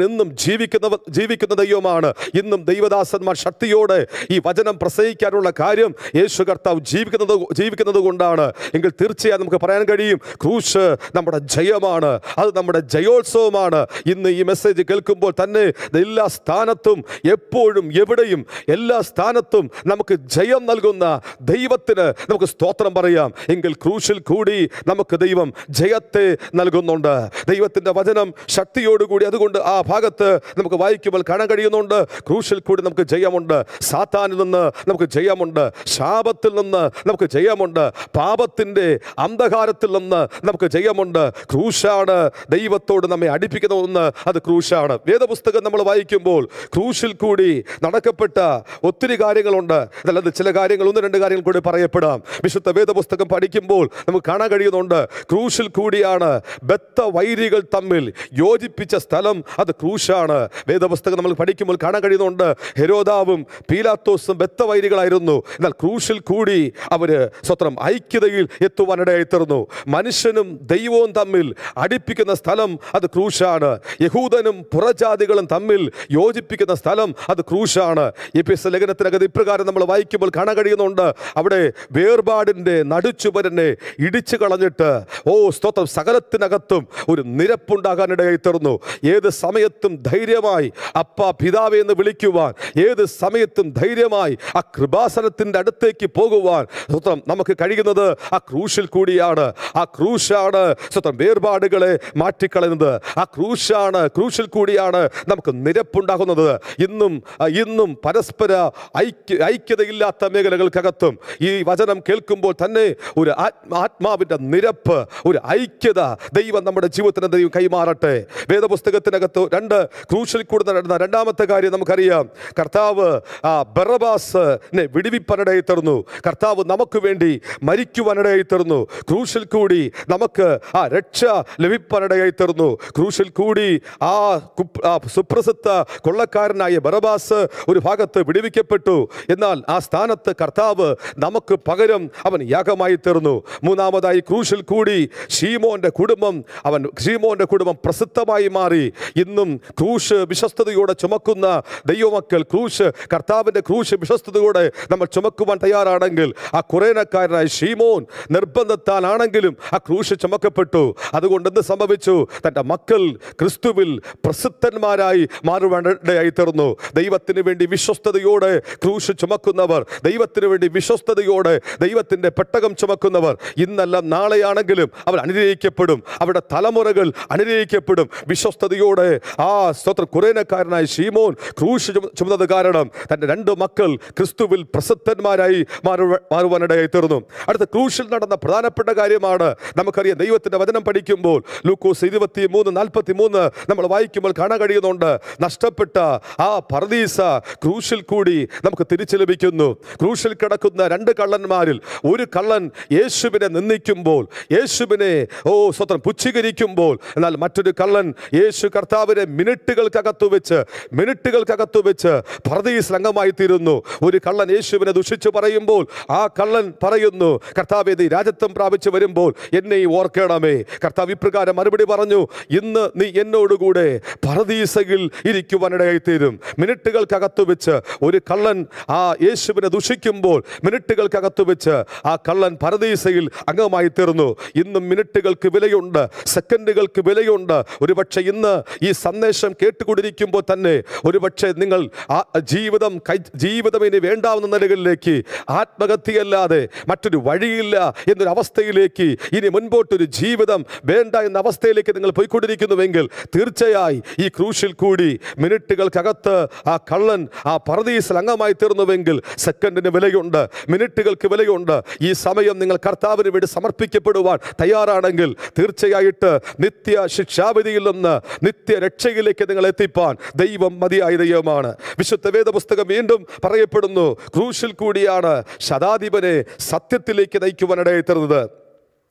[SPEAKER 1] ജീവിക്കുന്ന ജീവിക്കുന്ന ദൈവമാണ് ഇന്നും ദൈവദാസന്മാർ ശക്തിയോടെ ഈ വചനം പ്രസംഗിക്കാനുള്ള കാര്യം യേശു കർത്താവ് ജീവിക്കുന്നത് ജീവിക്കുന്നത് കൊണ്ടാണ് എങ്കിൽ തീർച്ചയായും നമുക്ക് പറയാൻ കഴിയും ക്രൂശ് നമ്മുടെ ജയമാണ് അത് നമ്മുടെ ജയോത്സവമാണ് ഇന്ന് ഈ മെസ്സേജ് കേൾക്കുമ്പോൾ തന്നെ എല്ലാ സ്ഥാനത്തും എപ്പോഴും എവിടെയും എല്ലാ സ്ഥാനത്തും നമുക്ക് ജയം നൽകുന്ന ദൈവത്തിന് നമുക്ക് സ്തോത്രം പറയാം എങ്കിൽ ക്രൂശിൽ കൂടി നമുക്ക് ദൈവം ജയത്തെ നൽകുന്നുണ്ട് ദൈവത്തിൻ്റെ വചനം ശക്തിയോടുകൂടി അതുകൊണ്ട് ആ ഭാഗത്ത് നമുക്ക് വായിക്കുമ്പോൾ കാണാൻ കഴിയുന്നുണ്ട് ക്രൂശിൽ കൂടി നമുക്ക് ജയമുണ്ട് സാത്താനിൽ നിന്ന് നമുക്ക് ജയമുണ്ട് ശാപത്തിൽ നിന്ന് നമുക്ക് ജയമുണ്ട് പാപത്തിൻ്റെ അന്ധകാരത്തിൽ നിന്ന് നമുക്ക് ജയമുണ്ട് ക്രൂശാണ് ദൈവത്തോട് നമ്മെ അടുപ്പിക്കുന്ന ഒന്ന് അത് ക്രൂശാണ് വേദപുസ്തകം നമ്മൾ വായിക്കുമ്പോൾ ക്രൂശിൽ കൂടി നടക്കപ്പെട്ട ഒത്തിരി കാര്യങ്ങളുണ്ട് അതല്ലാതെ ചില കാര്യങ്ങൾ ഒന്ന് രണ്ട് കാര്യങ്ങൾ കൂടി പറയപ്പെടാം വിശുദ്ധ വേദപുസ്തകം പഠിക്കുമ്പോൾ നമുക്ക് കാണാൻ കഴിയുന്നുണ്ട് ക്രൂശിൽ കൂടിയാണ് ബത്ത വൈരികൾ തമ്മിൽ യോജിപ്പിച്ച സ്ഥലം അത് ക്രൂശാണ് വേദപുസ്തകം നമ്മൾ പഠിക്കുമ്പോൾ കാണാൻ കഴിയുന്നുണ്ട് ഹെരോദാവും പീലാത്തോസും ബത്ത വൈരികളായിരുന്നു എന്നാൽ ക്രൂശിൽ കൂടി അവര് സ്വത്രം ഐക്യതയിൽ എത്തുവാനിടയായി തീർന്നു മനുഷ്യനും ദൈവവും തമ്മിൽ അടുപ്പിക്കുന്ന സ്ഥലം അത് ക്രൂശാണ് യഹൂദനും പുറജാതികളും തമ്മിൽ യോജിപ്പിക്കുന്ന സ്ഥലം അത് ക്രൂശാണ് ഈ പി എസ് ലേഖനത്തിനകത്ത് ഇപ്രകാരം നമ്മൾ വായിക്കുമ്പോൾ കാണാൻ കഴിയുന്നുണ്ട് അവിടെ വേർപാടിൻ്റെ നടുച്ചുവരനെ ഇടിച്ചു കളഞ്ഞിട്ട് ഓ സ്തോത്രം സകലത്തിനകത്തും ഒരു നിരപ്പുണ്ടാകാനിടയായി തീർന്നു ഏത് സമയത്തും ധൈര്യമായി അപ്പ പിതാവേ എന്ന് വിളിക്കുവാൻ ഏത് സമയത്തും ധൈര്യമായി ആ കൃപാസനത്തിൻ്റെ അടുത്തേക്ക് പോകുവാൻ സ്തോത്രം നമുക്ക് കഴിയുന്നത് ആ ക്രൂശിൽ കൂടിയാണ് ആ ക്രൂശാണ് സ്വത്രം വേർപാടുകളെ മാറ്റിക്കളയുന്നത് ആ ക്രൂശാണ് ക്രൂശിൽ കൂടിയാണ് നമുക്ക് നിരപ്പുണ്ടാകുന്നത് ഇന്നും ആ, ഇന്നും പരസ്പര ഐക്യ ഐക്യതയില്ലാത്ത മേഖലകൾക്കകത്തും ഈ വചനം കേൾക്കുമ്പോൾ തന്നെ ഒരു ആത്മ ആത്മാവിൻ്റെ നിരപ്പ് ഒരു ഐക്യത ദൈവം നമ്മുടെ ജീവിതത്തിന് ദൈവം കൈമാറട്ടെ വേദപുസ്തകത്തിനകത്ത് രണ്ട് ക്രൂശിൽ കൂടി നടന്ന രണ്ടാമത്തെ കാര്യം നമുക്കറിയാം കർത്താവ് ആ ബറബാസിനെ വിടിവിപ്പനിടയിൽ തീർന്നു കർത്താവ് നമുക്ക് വേണ്ടി മരിക്കുവാനിടയായി തീർന്നു ക്രൂശിൽ കൂടി നമുക്ക് ആ രക്ഷ ലഭിപ്പാനിടയായി തീർന്നു ക്രൂശിൽ കൂടി ആ കുപ്- ആ സുപ്രസിദ്ധ കൊള്ളക്കാരനായ ബറബാസ് ഒരു ഭാഗത്ത് വിടുവിക്കപ്പെട്ടു എന്നാൽ ആ സ്ഥാനത്ത് കർത്താവ് നമുക്ക് പകരം അവൻ യാഗമായി തീർന്നു മൂന്നാമതായി ക്രൂശിൽ കൂടി ഷീമോന്റെ കുടുംബം അവൻ ഷീമോന്റെ കുടുംബം പ്രസിദ്ധമായി മാറി ഇന്നും ക്രൂശ് വിശ്വസ്തയോടെ ചുമക്കുന്ന ദൈവമക്കൾ ക്രൂശ് കർത്താവിന്റെ ക്രൂശ് വിശ്വസ്തയോടെ നമ്മൾ ചുമക്കുവാൻ തയ്യാറാണെങ്കിൽ ആ കുറേനക്കാരനായ ഷീമോൻ നിർബന്ധത്താലാണെങ്കിലും ആ ക്രൂശ് ചുമക്കപ്പെട്ടു അതുകൊണ്ട് എന്ത് സംഭവിച്ചു തൻ്റെ മക്കൾ ക്രിസ്തുവിൽ പ്രസിദ്ധന്മാരായി മാറുവാനിടയായി തീർന്നു ദൈവത്തിന് വേണ്ടി വിശ്വസ്തയോടെ ക്രൂശ് ചുമക്കുന്നവർ ദൈവത്തിന് വേണ്ടി വിശ്വസ്തയോടെ ദൈവത്തിൻ്റെ പെട്ടകം ചുമക്കുന്നവർ ഇന്നെല്ലാം നാളെയാണെങ്കിലും അവർ അനുഗ്രഹിക്കപ്പെടും അവരുടെ തലമുറകൾ അനുഗ്രഹിക്കപ്പെടും വിശ്വസ്തയോടെ ആ സ്വത്ര കുറേനക്കാരനായ ഷീമോൻ ക്രൂശ് ചുമ- ചുമന്നത് കാരണം തൻ്റെ രണ്ട് മക്കൾ ക്രിസ്തുവിൽ പ്രസിദ്ധന്മാരായി മാറുവ മാറുവാനിടയായി തീർന്നു അടുത്ത ക്രൂശിൽ നടന്ന പ്രധാനപ്പെട്ട കാര്യമാണ് നമുക്കറിയാം ദൈവത്തിൻ്റെ വചനം പഠിക്കുമ്പോൾ ലൂക്കോസ് ഇരുപത്തി മൂന്ന് നാൽപ്പത്തി മൂന്ന് നമ്മൾ വായിക്കുമ്പോൾ കാണാൻ കഴിയുന്നുണ്ട് നഷ്ടപ്പെട്ട ആ പർദീസ ക്രൂശിൽ കൂടി നമുക്ക് തിരിച്ചു ലഭിക്കുന്നു ക്രൂശിൽ കിടക്കുന്ന രണ്ട് കള്ളന്മാരിൽ ഒരു കള്ളൻ യേശുവിനെ നിന്ദിക്കുമ്പോൾ യേശുവിനെ ഓ സ്വത്രം പുച്ഛീകരിക്കുമ്പോൾ എന്നാൽ മറ്റൊരു കള്ളൻ യേശു കർത്താവിനെ മിനിറ്റുകൾക്കകത്തു വെച്ച് മിനിറ്റുകൾക്കകത്തു വെച്ച് പർദീസ് അംഗമായി തീരുന്നു ഒരു കള്ളൻ യേശുവിനെ ദുഷിച്ചു പറയുമ്പോൾ ആ കള്ളൻ പറയുന്നു കർത്താവ് നീ രാജ്യത്വം പ്രാപിച്ചു വരുമ്പോൾ എന്നെ ഈ ഓർക്കണമേ കർത്താവ് ഇപ്രകാരം മറുപടി പറഞ്ഞു ഇന്ന് നീ എന്നോടുകൂടെ പർദീസയിൽ ഇരിക്കുവാനിടയായി തീരും മിനിറ്റുകൾക്കകത്തു വെച്ച് ഒരു കള്ളൻ ആ യേശുവിനെ ദുഷിക്കുമ്പോൾ മിനിറ്റുകൾക്കകത്തു വെച്ച് ആ കള്ളൻ പരദീസയിൽ അംഗമായി തീർന്നു ഇന്നും മിനിറ്റുകൾക്ക് വിലയുണ്ട് സെക്കൻഡുകൾക്ക് വിലയുണ്ട് ഒരുപക്ഷെ ഇന്ന് ഈ സന്ദേശം കേട്ടുകൊണ്ടിരിക്കുമ്പോൾ തന്നെ ഒരുപക്ഷെ നിങ്ങൾ ആ ജീവിതം കൈ ജീവിതം ഇനി വേണ്ടാവുന്ന നിലകളിലേക്ക് ആത്മഹത്യയല്ലാതെ മറ്റൊരു വഴിയില്ല എന്നൊരു അവസ്ഥയിലേക്ക് ഇനി മുൻപോട്ടൊരു ജീവിതം വേണ്ട എന്ന അവസ്ഥയിലേക്ക് നിങ്ങൾ പോയിക്കൊണ്ടിരിക്കുന്നുവെങ്കിൽ തീർച്ചയായി ഈ ക്രൂശിൽ കൂടി മിനിറ്റുകൾക്കകത്ത് ആ കള്ളൻ ആ പറദീസിൽ അംഗമായി തീർന്നുവെങ്കിൽ സെക്കൻഡിന് വിലയുണ്ട് മിനിറ്റുകൾക്ക് വിലയുണ്ട് ഈ സമയം നിങ്ങൾ കർത്താവിന് വേണ്ടി സമർപ്പിക്കപ്പെടുവാൻ തയ്യാറാണെങ്കിൽ തീർച്ചയായിട്ട് നിത്യ ശിക്ഷാവിധിയിൽ നിന്ന് നിത്യ രക്ഷയിലേക്ക് നിങ്ങൾ എത്തിപ്പാൻ ദൈവം മതിയായ ദൈവമാണ് വിശുദ്ധ വേദപുസ്തകം വീണ്ടും പറയപ്പെടുന്നു ക്രൂശിൽ കൂടിയാണ് ശതാധിപനെ സത്യത്തിലേക്ക് നയിക്കുവാനിടയായി തീർന്നത്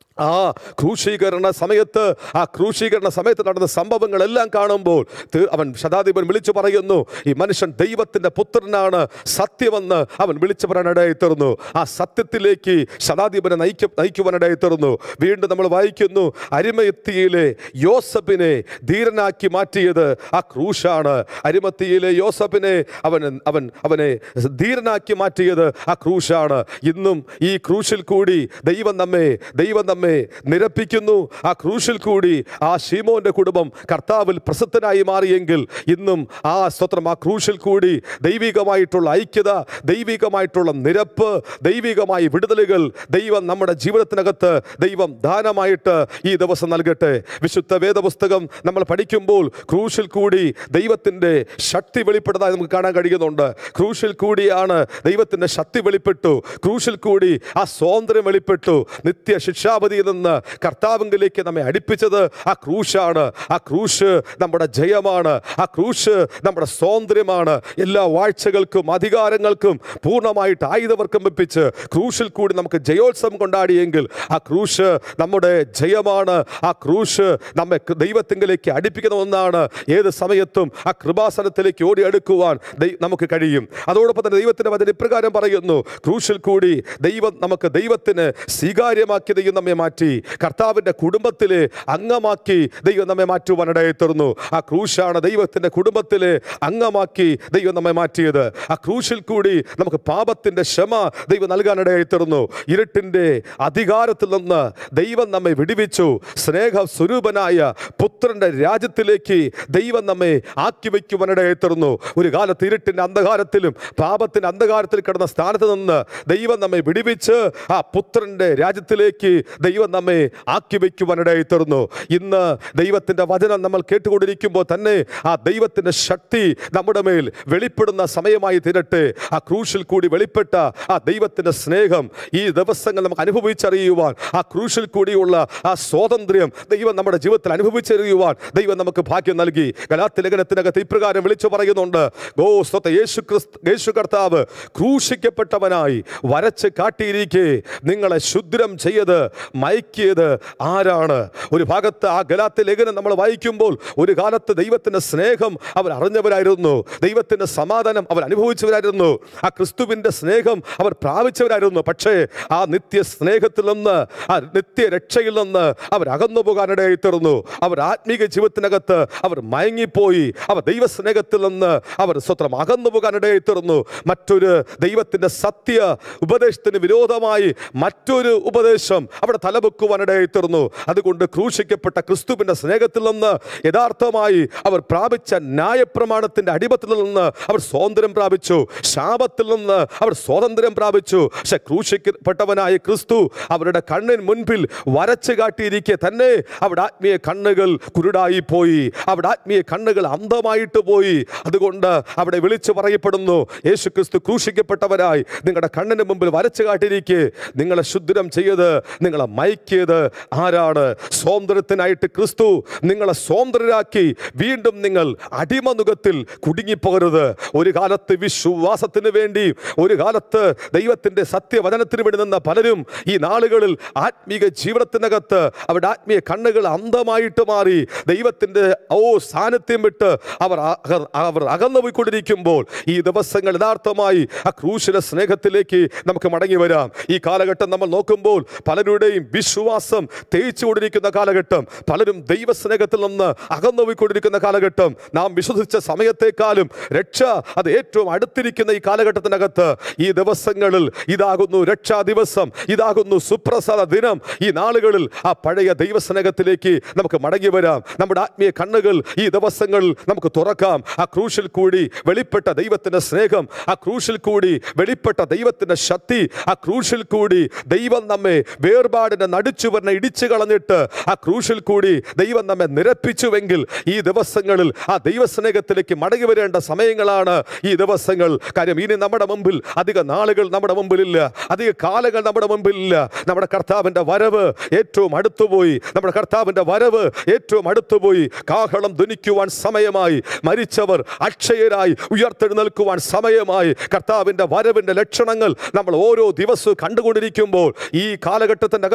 [SPEAKER 1] ആ ക്രൂശീകരണ സമയത്ത് ആ ക്രൂശീകരണ സമയത്ത് നടന്ന സംഭവങ്ങളെല്ലാം കാണുമ്പോൾ തി- അവൻ ശതാധിപൻ വിളിച്ചു പറയുന്നു ഈ മനുഷ്യൻ ദൈവത്തിന്റെ പുത്രനാണ് സത്യമെന്ന് അവൻ വിളിച്ചു പറയാനിടയായി തീർന്നു ആ സത്യത്തിലേക്ക് ശതാധിപനെ നയിക്ക നയിക്കുവാനിടയായി തീർന്നു വീണ്ടും നമ്മൾ വായിക്കുന്നു അരിമയത്തിയിലെ യോസഫിനെ ധീരനാക്കി മാറ്റിയത് ആ ക്രൂശാണ് അരിമത്തിയിലെ യോസഫിനെ അവൻ അവൻ അവനെ ധീരനാക്കി മാറ്റിയത് ആ ക്രൂശാണ് ഇന്നും ഈ ക്രൂശിൽ കൂടി ദൈവം നമ്മെ ദൈവം നമ്മെ നിരപ്പിക്കുന്നു ആ ക്രൂശിൽ കൂടി ആ ഷീമോന്റെ കുടുംബം കർത്താവിൽ പ്രസിദ്ധനായി മാറിയെങ്കിൽ ഇന്നും ആ സ്തോത്രം ആ ക്രൂശിൽ കൂടി ദൈവികമായിട്ടുള്ള ഐക്യത ദൈവികമായിട്ടുള്ള നിരപ്പ് ദൈവികമായ വിടുതലുകൾ ദൈവം നമ്മുടെ ജീവിതത്തിനകത്ത് ദൈവം ദാനമായിട്ട് ഈ ദിവസം നൽകട്ടെ വിശുദ്ധ വേദപുസ്തകം നമ്മൾ പഠിക്കുമ്പോൾ ക്രൂശിൽ കൂടി ദൈവത്തിൻ്റെ ശക്തി വെളിപ്പെടുന്നതായി നമുക്ക് കാണാൻ കഴിയുന്നുണ്ട് ക്രൂശിൽ കൂടിയാണ് ദൈവത്തിൻ്റെ ശക്തി വെളിപ്പെട്ടു ക്രൂശിൽ കൂടി ആ സ്വാതന്ത്ര്യം വെളിപ്പെട്ടു നിത്യ ശിക്ഷാപതിയിൽ നിന്ന് കർത്താവിലേക്ക് നമ്മെ അടുപ്പിച്ചത് ആ ക്രൂശാണ് ആ ക്രൂശ് നമ്മുടെ ജയമാണ് ആ ക്രൂശ് നമ്മുടെ സ്വാതന്ത്ര്യമാണ് എല്ലാ വാഴ്ചകൾക്കും അധികാരങ്ങൾക്കും പൂർണ്ണമായിട്ട് ആയുധവർക്കം വെപ്പിച്ച് ക്രൂശിൽ കൂടി നമുക്ക് ജയോത്സവം കൊണ്ടാടിയെങ്കിൽ ആ ക്രൂശ് നമ്മുടെ ജയമാണ് ആ ക്രൂശ് നമ്മെ ദൈവത്തിങ്കിലേക്ക് അടുപ്പിക്കുന്ന ഒന്നാണ് ഏത് സമയത്തും ആ കൃപാസനത്തിലേക്ക് ഓടി അടുക്കുവാൻ ദൈ- നമുക്ക് കഴിയും അതോടൊപ്പം തന്നെ ദൈവത്തിന്റെ വചനം ഇപ്രകാരം പറയുന്നു ക്രൂശിൽ കൂടി ദൈവം നമുക്ക് ദൈവത്തിന് സ്വീകാര്യമാക്കി ദൈവം നമ്മെ മാറ്റി കർത്താവിന്റെ കുടുംബത്തിലെ അംഗമാക്കി ദൈവം നമ്മെ മാറ്റുവാനിടയായി തീർന്നു ആ ക്രൂശാണ് ദൈവത്തിന്റെ കുടുംബത്തിലെ അംഗമാക്കി ദൈവം നമ്മെ മാറ്റിയത് ആ ക്രൂശിൽ കൂടി നമുക്ക് പാപത്തിന്റെ ക്ഷമ ദൈവം നൽകാനിടയായി തീർന്നു ഇരുട്ടിന്റെ അധികാരത്തിൽ നിന്ന് ദൈവം നമ്മെ വിടുവിച്ചു സ്നേഹ സ്വരൂപനായ പുത്രന്റെ രാജ്യത്തിലേക്ക് ദൈവം നമ്മെ ആക്കി വയ്ക്കുവാനിടയായി തീർന്നു ഒരു കാലത്ത് ഇരുട്ടിന്റെ അന്ധകാരത്തിലും പാപത്തിന്റെ അന്ധകാരത്തിൽ കിടന്ന സ്ഥാനത്ത് നിന്ന് ദൈവം നമ്മെ വിടുവിച്ച് ആ പുത്രന്റെ രാജ്യത്തിലേക്ക് ദൈവം നമ്മെ ആക്കി വയ്ക്കുവാനിടയായി തീർന്നു ഇന്ന് ദൈവത്തിന്റെ വചനം നമ്മൾ കേട്ടുകൊണ്ടിരിക്കുമ്പോൾ തന്നെ ആ ദൈവത്തിന്റെ ശക്തി നമ്മുടെ മേൽ വെളിപ്പെടുന്ന സമയമായി തീരട്ടെ ആ ക്രൂശിൽ കൂടി വെളിപ്പെട്ട ആ ദൈവത്തിന്റെ സ്നേഹം ഈ ദിവസങ്ങൾ നമുക്ക് അനുഭവിച്ചറിയുവാൻ ആ ക്രൂശിൽ കൂടിയുള്ള ആ സ്വാതന്ത്ര്യം ദൈവം നമ്മുടെ ജീവിതത്തിൽ അനുഭവിച്ചറിയുവാൻ ദൈവം നമുക്ക് ഭാഗ്യം നൽകി ഗലാത്തി ലേഖനത്തിനകത്ത് ഇപ്രകാരം വിളിച്ചു പറയുന്നുണ്ട് ഗോ സ്വത്ത യേശു ക്രിസ്തു യേശു കർത്താവ് ക്രൂശിക്കപ്പെട്ടവനായി വരച്ച് കാട്ടിയിരിക്കെ നിങ്ങളെ ശുദ്രം ചെയ്ത് മയക്കിയത് ആരാണ് ഒരു ഭാഗത്ത് ആ ഗലാത്തി ലേഖനം നമ്മൾ വായിക്കുമ്പോൾ ഒരു കാലത്ത് ദൈവത്തിന്റെ സ്നേഹം അവർ അറിഞ്ഞവരായിരുന്നു ദൈവത്തിന്റെ സമാധാനം അവർ അനുഭവിച്ചവരായിരുന്നു ആ ക്രിസ്തുവിന്റെ സ്നേഹം അവർ പ്രാപിച്ചവരായിരുന്നു പക്ഷേ ആ നിത്യ സ്നേഹത്തിൽ നിന്ന് ആ നിത്യ രക്ഷയിൽ നിന്ന് അവർ അകന്നു പോകാനിടയായി തീർന്നു അവർ ആത്മീക ജീവിതത്തിനകത്ത് അവർ മയങ്ങിപ്പോയി അവർ ദൈവസ്നേഹത്തിൽ നിന്ന് അവർ സ്വത്രം അകന്നു പോകാനിടയായി തീർന്നു മറ്റൊരു ദൈവത്തിന്റെ സത്യ ഉപദേശത്തിന് വിരോധമായി മറ്റൊരു ഉപദേശം അവിടെ തലവെക്കുവാനിടയായി തീർന്നു അതുകൊണ്ട് ക്രൂശിക്കപ്പെട്ട ക്രിസ്തുവിന്റെ സ്നേഹത്തിൽ നിന്ന് യഥാർത്ഥമായി അവർ പ്രാപിച്ച ന്യായപ്രമാണത്തിന്റെ അടിമത്തിൽ നിന്ന് അവർ സ്വാതന്ത്ര്യം പ്രാപിച്ചു ശാപത്തിൽ നിന്ന് അവർ സ്വാതന്ത്ര്യം പ്രാപിച്ചു പക്ഷെ ക്രൂശിക്കപ്പെട്ടവനായ ക്രിസ്തു അവരുടെ കണ്ണിന് മുൻപിൽ വരച്ചു കാട്ടിയിരിക്കെ തന്നെ അവിടെ ആത്മീയ കണ്ണുകൾ കുരുടായി പോയി അവിടെ ആത്മീയ കണ്ണുകൾ അന്ധമായിട്ട് പോയി അതുകൊണ്ട് അവിടെ വിളിച്ചു പറയപ്പെടുന്നു യേശു ക്രിസ്തു ക്രൂശിക്കപ്പെട്ടവരായി നിങ്ങളുടെ കണ്ണിന് മുമ്പിൽ വരച്ചു കാട്ടിയിരിക്കെ നിങ്ങളെ ശുദ്രം ചെയ്ത് നിങ്ങളെ മയക്കിയത് ആരാണ് സ്വാതന്ത്ര്യത്തിനായിട്ട് ക്രിസ്തു നിങ്ങളെ സ്വതന്ത്രരാക്കി വീണ്ടും നിങ്ങൾ അടിമനുഖത്തിൽ കുടുങ്ങിപ്പോകരുത് ഒരു കാലത്ത് വിശ്വാസത്തിന് വേണ്ടി ഒരു കാലത്ത് ദൈവത്തിന്റെ സത്യവചനത്തിന് വേണ്ടി നിന്ന പലരും ഈ നാളുകളിൽ ആത്മീക ജീവിതത്തിനകത്ത് അവരുടെ ആത്മീയ കണ്ണുകൾ അന്ധമായിട്ട് മാറി ദൈവത്തിന്റെ ഓ സാന്നിധ്യം വിട്ട് അവർ അക- അവർ അകന്നു പോയിക്കൊണ്ടിരിക്കുമ്പോൾ ഈ ദിവസങ്ങൾ യഥാർത്ഥമായി ആ ക്രൂശിലെ സ്നേഹത്തിലേക്ക് നമുക്ക് മടങ്ങി വരാം ഈ കാലഘട്ടം നമ്മൾ നോക്കുമ്പോൾ പലരുടെയും വിശ്വാസം തേച്ചു കൊണ്ടിരിക്കുന്ന കാലഘട്ടം പലരും ദൈവസ്നേഹത്തിൽ നിന്ന് അകന്നു പോയിക്കൊണ്ടിരിക്കുന്ന കാലഘട്ടം നാം വിശ്വസിച്ച സമയത്തെക്കാളും രക്ഷ അത് ഏറ്റവും അടുത്തിരിക്കുന്ന ഈ കാലഘട്ടത്തിനകത്ത് ഈ ദിവസങ്ങളിൽ ഇതാകുന്നു രക്ഷാ ദിവസം ഇതാകുന്നു സുപ്രസാദ ദിനം ഈ നാളുകളിൽ ആ പഴയ ദൈവസ്നേഹത്തിലേക്ക് നമുക്ക് മടങ്ങി വരാം നമ്മുടെ ആത്മീയ കണ്ണുകൾ ഈ ദിവസങ്ങളിൽ നമുക്ക് തുറക്കാം ആ ക്രൂശിൽ കൂടി വെളിപ്പെട്ട ദൈവത്തിന്റെ സ്നേഹം ആ ക്രൂശിൽ കൂടി വെളിപ്പെട്ട ദൈവത്തിന്റെ ശക്തി ആ ക്രൂശിൽ കൂടി ദൈവം നമ്മെ വേർപാടിനെ നടിച്ചുവരനെ ഇടിച്ചു കളഞ്ഞിട്ട് ആ ക്രൂശിൽ കൂടി ദൈവം നമ്മെ നിരപ്പിച്ചുവെങ്കിൽ ഈ ദിവസങ്ങളിൽ ആ ദൈവസ്നേഹത്തിലേക്ക് മടങ്ങി വരേണ്ട സമയങ്ങളാണ് ഈ ദിവസങ്ങൾ കാര്യം ഇനി നമ്മുടെ മുമ്പിൽ അധിക നാളുകൾ നമ്മുടെ മുമ്പിലില്ല അധിക കാലങ്ങൾ നമ്മുടെ മുമ്പിലില്ല നമ്മുടെ കർത്താവിന്റെ വരവ് ഏറ്റവും അടുത്തുപോയി നമ്മുടെ കർത്താവിന്റെ വരവ് ഏറ്റവും അടുത്തുപോയി കാഹളം ധ്വനിക്കുവാൻ സമയമായി മരിച്ചവർ അക്ഷയരായി ഉയർത്തെഴുന്നേൽക്കുവാൻ സമയമായി കർത്താവിന്റെ വരവിന്റെ ലക്ഷണങ്ങൾ നമ്മൾ ഓരോ ദിവസവും കണ്ടുകൊണ്ടിരിക്കുമ്പോൾ ഈ കാലഘട്ടത്തിൻ്റെ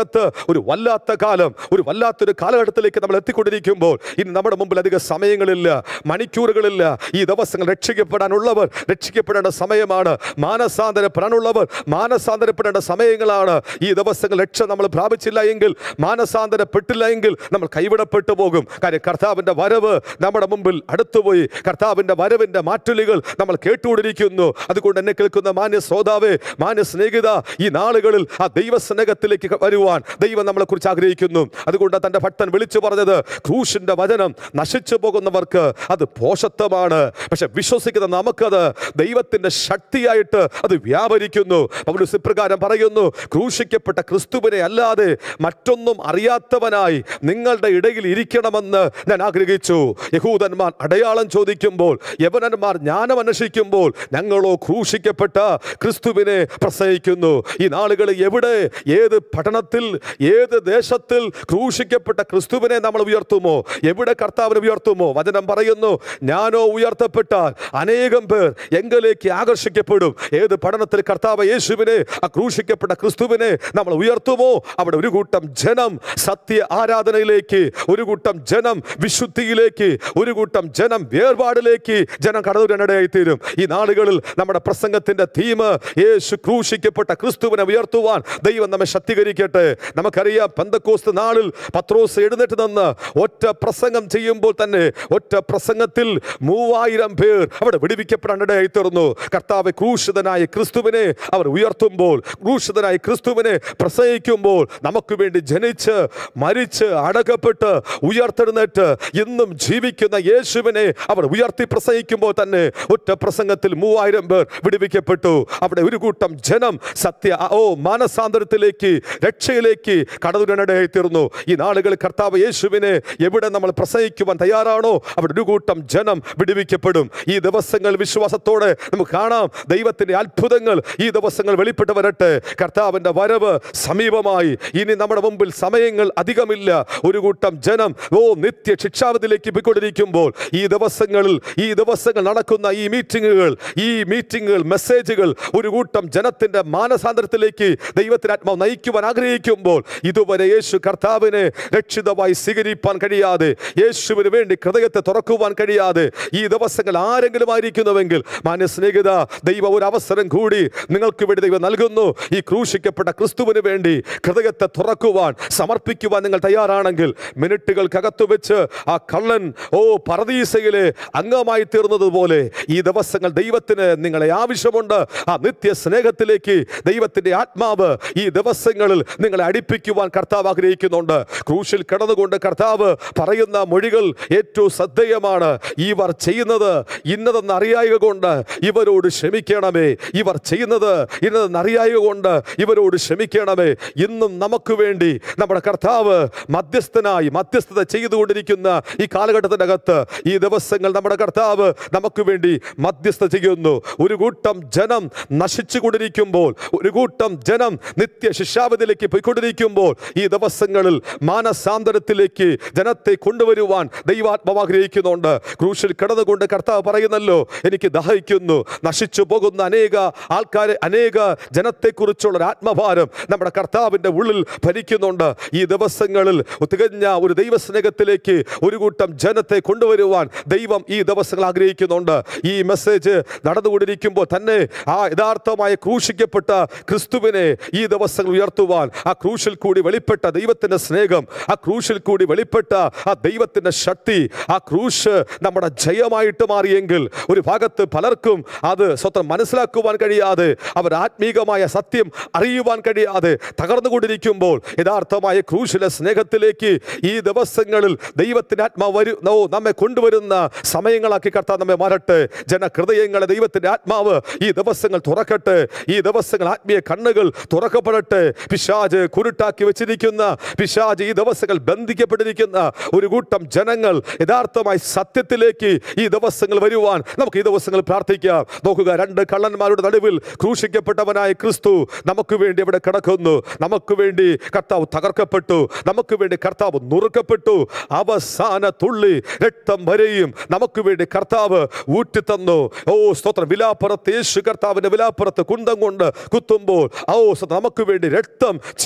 [SPEAKER 1] ദൈവസനത്തിനകത്ത് ഒരു വല്ലാത്ത കാലം ഒരു വല്ലാത്തൊരു കാലഘട്ടത്തിലേക്ക് നമ്മൾ എത്തിക്കൊണ്ടിരിക്കുമ്പോൾ ഇനി നമ്മുടെ മുമ്പിൽ അധിക സമയങ്ങളില്ല മണിക്കൂറുകളില്ല ഈ ദിവസങ്ങൾ രക്ഷിക്കപ്പെടാനുള്ളവർ രക്ഷിക്കപ്പെടേണ്ട സമയമാണ് മാനസാന്തരപ്പെടാനുള്ളവർ മാനസാന്തരപ്പെടേണ്ട സമയങ്ങളാണ് ഈ ദിവസങ്ങൾ രക്ഷ നമ്മൾ പ്രാപിച്ചില്ല എങ്കിൽ മാനസാന്തരപ്പെട്ടില്ല എങ്കിൽ നമ്മൾ കൈവിടപ്പെട്ടു പോകും കാര്യം കർത്താവിൻ്റെ വരവ് നമ്മുടെ മുമ്പിൽ അടുത്തുപോയി കർത്താവിൻ്റെ വരവിൻ്റെ മാറ്റുലികൾ നമ്മൾ കേട്ടുകൊണ്ടിരിക്കുന്നു അതുകൊണ്ട് എന്നെ കേൾക്കുന്ന മാന്യ ശ്രോതാവേ മാന്യ സ്നേഹിത ഈ നാളുകളിൽ ആ ദൈവസ്നേഹത്തിലേക്ക് വരുവാൻ ദൈവം നമ്മളെ കുറിച്ച് ആഗ്രഹിക്കുന്നു അതുകൊണ്ട് തൻ്റെ ഭക്തൻ വിളിച്ചു പറഞ്ഞത് ക്രൂശിന്റെ വചനം നശിച്ചു പോകുന്നവർക്ക് അത് പോഷത്വമാണ് പക്ഷെ വിശ്വസിക്കുന്ന നമുക്കത് ദൈവത്തിന്റെ ശക്തിയായിട്ട് അത് വ്യാപരിക്കുന്നു പൗലോസ് ഇപ്രകാരം പറയുന്നു ക്രൂശിക്കപ്പെട്ട ക്രിസ്തുവിനെ അല്ലാതെ മറ്റൊന്നും അറിയാത്തവനായി നിങ്ങളുടെ ഇടയിൽ ഇരിക്കണമെന്ന് ഞാൻ ആഗ്രഹിച്ചു യഹൂദന്മാർ അടയാളം ചോദിക്കുമ്പോൾ യവനന്മാർ ജ്ഞാനം അന്വേഷിക്കുമ്പോൾ ഞങ്ങളോ ക്രൂശിക്കപ്പെട്ട ക്രിസ്തുവിനെ പ്രസംഗിക്കുന്നു ഈ നാളുകളിൽ എവിടെ ഏത് പഠനത്തിൽ ഏത് ദേശത്തിൽ ക്രൂശിക്കപ്പെട്ട ക്രിസ്തുവിനെ നമ്മൾ ഉയർത്തുമോ എവിടെ കർത്താവിനെ ഉയർത്തുമോ വചനം പറയുന്നു ഞാനോ ഉയർത്തപ്പെട്ടാൽ അനേകം പേർ എങ്കിലേക്ക് ആകർഷിക്കപ്പെടും ഏത് പഠനത്തിൽ കർത്താവ് യേശുവിനെ ആ ക്രൂശിക്കപ്പെട്ട ക്രിസ്തുവിനെ നമ്മൾ ഉയർത്തുമോ അവിടെ ഒരു കൂട്ടം ജനം സത്യ ആരാധനയിലേക്ക് ഒരു കൂട്ടം ജനം വിശുദ്ധിയിലേക്ക് ഒരു കൂട്ടം ജനം വേർപാടിലേക്ക് ജനം കടന്നുവരാനിടയായി തീരും ഈ നാളുകളിൽ നമ്മുടെ പ്രസംഗത്തിന്റെ തീം യേശു ക്രൂശിക്കപ്പെട്ട ക്രിസ്തുവിനെ ഉയർത്തുവാൻ ദൈവം നമ്മെ ശക്തീകരിക്കട്ടെ നമുക്കറിയാം പന്തക്കോസ്ത് നാളിൽ പത്രോസ് എഴുന്നേറ്റ് നിന്ന് ഒറ്റ പ്രസംഗം ചെയ്യുമ്പോൾ തന്നെ ഒറ്റ പ്രസംഗത്തിൽ മൂവായിരം പേർ അവിടെ വിടുവിക്കപ്പെടാനിടയായി തീർന്നു കർത്താവ് ക്രൂശിതനായ ക്രിസ്തുവിനെ അവർ ഉയർത്തുമ്പോൾ ക്രൂശിതനായ ക്രിസ്തുവിനെ പ്രസംഗിക്കുമ്പോൾ നമുക്ക് വേണ്ടി ജനിച്ച് മരിച്ച് അടക്കപ്പെട്ട് ഉയർത്തെഴുന്നേറ്റ് ഇന്നും ജീവിക്കുന്ന യേശുവിനെ അവർ ഉയർത്തി പ്രസംഗിക്കുമ്പോൾ തന്നെ ഒറ്റ പ്രസംഗത്തിൽ മൂവായിരം പേർ വിടുവിക്കപ്പെട്ടു അവിടെ ഒരു കൂട്ടം ജനം സത്യ ഓ മാനസാന്തരത്തിലേക്ക് രക്ഷയിലേക്ക് കടന്നുടനിടയായി തീർന്നു ഈ നാളുകൾ കർത്താവ് യേശുവിനെ എവിടെ നമ്മൾ പ്രസംഗിക്കുവാൻ തയ്യാറാണോ അവിടെ ഒരു കൂട്ടം ജനം വിടുവിക്കപ്പെടും ഈ ദിവസങ്ങൾ വിശ്വാസത്തോടെ നമുക്ക് കാണാം ദൈവത്തിന്റെ അത്ഭുതങ്ങൾ ഈ ദിവസങ്ങൾ വെളിപ്പെട്ട് വരട്ടെ കർത്താവിന്റെ വരവ് സമീപമായി ഇനി നമ്മുടെ മുമ്പിൽ സമയങ്ങൾ അധികമില്ല ഒരു കൂട്ടം ജനം ഓ നിത്യ ശിക്ഷാവധിയിലേക്ക് പോയിക്കൊണ്ടിരിക്കുമ്പോൾ ഈ ദിവസങ്ങളിൽ ഈ ദിവസങ്ങൾ നടക്കുന്ന ഈ മീറ്റിങ്ങുകൾ ഈ മീറ്റിങ്ങുകൾ മെസ്സേജുകൾ ഒരു കൂട്ടം ജനത്തിന്റെ മാനസാന്തരത്തിലേക്ക് ദൈവത്തിന് ആത്മാവ് നയിക്കുവാൻ ആഗ്രഹിക്കുമ്പോൾ ഇതുവരെ യേശു കർത്താവിനെ രക്ഷിതമായി സ്വീകരിപ്പാൻ കഴിയാതെ യേശുവിന് വേണ്ടി ഹൃദയത്തെ തുറക്കുവാൻ കഴിയാതെ ഈ ദിവസങ്ങൾ ആരെങ്കിലും ആയിരിക്കുന്നുവെങ്കിൽ മാന്യ സ്നേഹിത ദൈവം ഒരു അവസരം കൂടി നിങ്ങൾക്ക് വേണ്ടി ദൈവം നൽകുന്നു ഈ ക്രൂശിക്കപ്പെട്ട ക്രിസ്തുവിന് വേണ്ടി ഹൃദയത്തെ തുറക്കുവാൻ സമർപ്പിക്കുവാൻ നിങ്ങൾ തയ്യാറാണെങ്കിൽ മിനിറ്റുകൾക്കകത്ത് വെച്ച് ആ കള്ളൻ ഓ പറദീസയിലെ അംഗമായി തീർന്നതുപോലെ ഈ ദിവസങ്ങൾ ദൈവത്തിന് നിങ്ങളെ ആവശ്യമുണ്ട് ആ നിത്യ സ്നേഹത്തിലേക്ക് ദൈവത്തിന്റെ ആത്മാവ് ഈ ദിവസങ്ങളിൽ നിങ്ങളെ അടുപ്പിക്കുവാൻ കർത്താവ് ആഗ്രഹിക്കുന്നുണ്ട് ക്രൂശിൽ കിടന്നുകൊണ്ട് കർത്താവ് പറയുന്ന മൊഴികൾ ഏറ്റവും ശ്രദ്ധേയമാണ് ഇവർ ചെയ്യുന്നത് ഇന്നതെന്ന് അറിയായക കൊണ്ട് ഇവരോട് ക്ഷമിക്കണമേ ഇവർ ചെയ്യുന്നത് ഇന്നതെന്ന് അറിയായക കൊണ്ട് ഇവരോട് ക്ഷമിക്കണമേ ഇന്നും നമുക്ക് വേണ്ടി നമ്മുടെ കർത്താവ് മധ്യസ്ഥനായി മധ്യസ്ഥത ചെയ്തുകൊണ്ടിരിക്കുന്ന ഈ കാലഘട്ടത്തിൻ്റെ അകത്ത് ഈ ദിവസങ്ങൾ നമ്മുടെ കർത്താവ് നമുക്ക് വേണ്ടി മധ്യസ്ഥ ചെയ്യുന്നു ഒരു കൂട്ടം ജനം നശിച്ചു കൊണ്ടിരിക്കുമ്പോൾ ഒരു കൂട്ടം ജനം നിത്യ ശിക്ഷാവധിയിലേക്ക് പോയിക്കൊണ്ടിരിക്കുമ്പോൾ ഈ ദിവസങ്ങളിൽ മാനസാന്തരത്തിലേക്ക് ജനത്തെ കൊണ്ടുവരുവാൻ ദൈവാത്മാവ് ആഗ്രഹിക്കുന്നുണ്ട് ക്രൂശിൽ കിടന്നുകൊണ്ട് കർത്താവ് പറയുന്നല്ലോ എനിക്ക് ദഹിക്കുന്നു നശിച്ചു പോകുന്ന അനേക ആൾക്കാരെ അനേക ജനത്തെക്കുറിച്ചുള്ള ഒരു ആത്മഭാരം നമ്മുടെ കർത്താവിൻ്റെ ഉള്ളിൽ ഭരിക്കുന്നുണ്ട് ഈ ദിവസങ്ങളിൽ തികഞ്ഞ ഒരു ദൈവസ്നേഹത്തിലേക്ക് ഒരു കൂട്ടം ജനത്തെ കൊണ്ടുവരുവാൻ ദൈവം ഈ ദിവസങ്ങൾ ആഗ്രഹിക്കുന്നുണ്ട് ഈ മെസ്സേജ് നടന്നുകൊണ്ടിരിക്കുമ്പോൾ തന്നെ ആ യഥാർത്ഥമായ ക്രൂശിക്കപ്പെട്ട ക്രിസ്തുവിനെ ഈ ദിവസങ്ങൾ ഉയർത്തുവാൻ ആ ക്രൂശിൽ കൂടി വെളിപ്പെട്ട ദൈവത്തിന്റെ സ്നേഹം ആ ക്രൂശിൽ കൂടി വെളിപ്പെട്ട ആ ദൈവത്തിന്റെ ശക്തി ആ ക്രൂശ് നമ്മുടെ ജയമായിട്ട് മാറിയെങ്കിൽ ഒരു ഭാഗത്ത് പലർക്കും അത് സ്വന്തം മനസ്സിലാക്കുവാൻ കഴിയാതെ അവർ ആത്മീകമായ സത്യം അറിയുവാൻ കഴിയാതെ തകർന്നുകൊണ്ടിരിക്കുമ്പോൾ യഥാർത്ഥമായ ക്രൂശിലെ സ്നേഹത്തിലേക്ക് ഈ ദിവസങ്ങളിൽ ദൈവത്തിന്റെ ആത്മാവ് വരു ഓ, നമ്മെ കൊണ്ടുവരുന്ന സമയങ്ങളാക്കി കർത്താവ് നമ്മെ മാറട്ടെ ജനഹൃദയങ്ങളെ ദൈവത്തിന്റെ ആത്മാവ് ഈ ദിവസങ്ങൾ തുറക്കട്ടെ ഈ ദിവസങ്ങൾ ആത്മീയ കണ്ണുകൾ തുറക്കപ്പെടട്ടെ പിശാജ് കുരുട്ടാക്കി വെച്ചിരിക്കുന്ന പിശാജ് ഈ ദിവസങ്ങൾ ബന്ധിക്കപ്പെട്ടിരിക്കുന്ന ഒരു കൂട്ടം ജനങ്ങൾ യഥാർത്ഥമായി സത്യത്തിലേക്ക് ഈ ദിവസങ്ങൾ വരുവാൻ നമുക്ക് ഈ ദിവസങ്ങൾ പ്രാർത്ഥിക്കാം നോക്കുക രണ്ട് കള്ളന്മാരുടെ നടുവിൽ ക്രൂശിക്കപ്പെട്ടവനായ ക്രിസ്തു നമുക്ക് വേണ്ടി അവിടെ കിടക്കുന്നു നമുക്ക് വേണ്ടി കർത്താവ് തകർക്കപ്പെട്ടു നമുക്ക് വേണ്ടി കർത്താവ് നുറുക്കപ്പെട്ടു അവസാന തുള്ളി രക്തം വരെയും നമുക്ക് വേണ്ടി കർത്താവ് ഊറ്റിത്തന്നു ഓ സ്തോത്രം വിലാപ്പുറത്ത് യേശു കർത്താവിന്റെ വിലാപ്പുറത്ത് കുന്തം കൊണ്ട് കുത്തുമ്പോൾ ഓ സ്തോത്രം നമുക്ക് വേണ്ടി രക്തം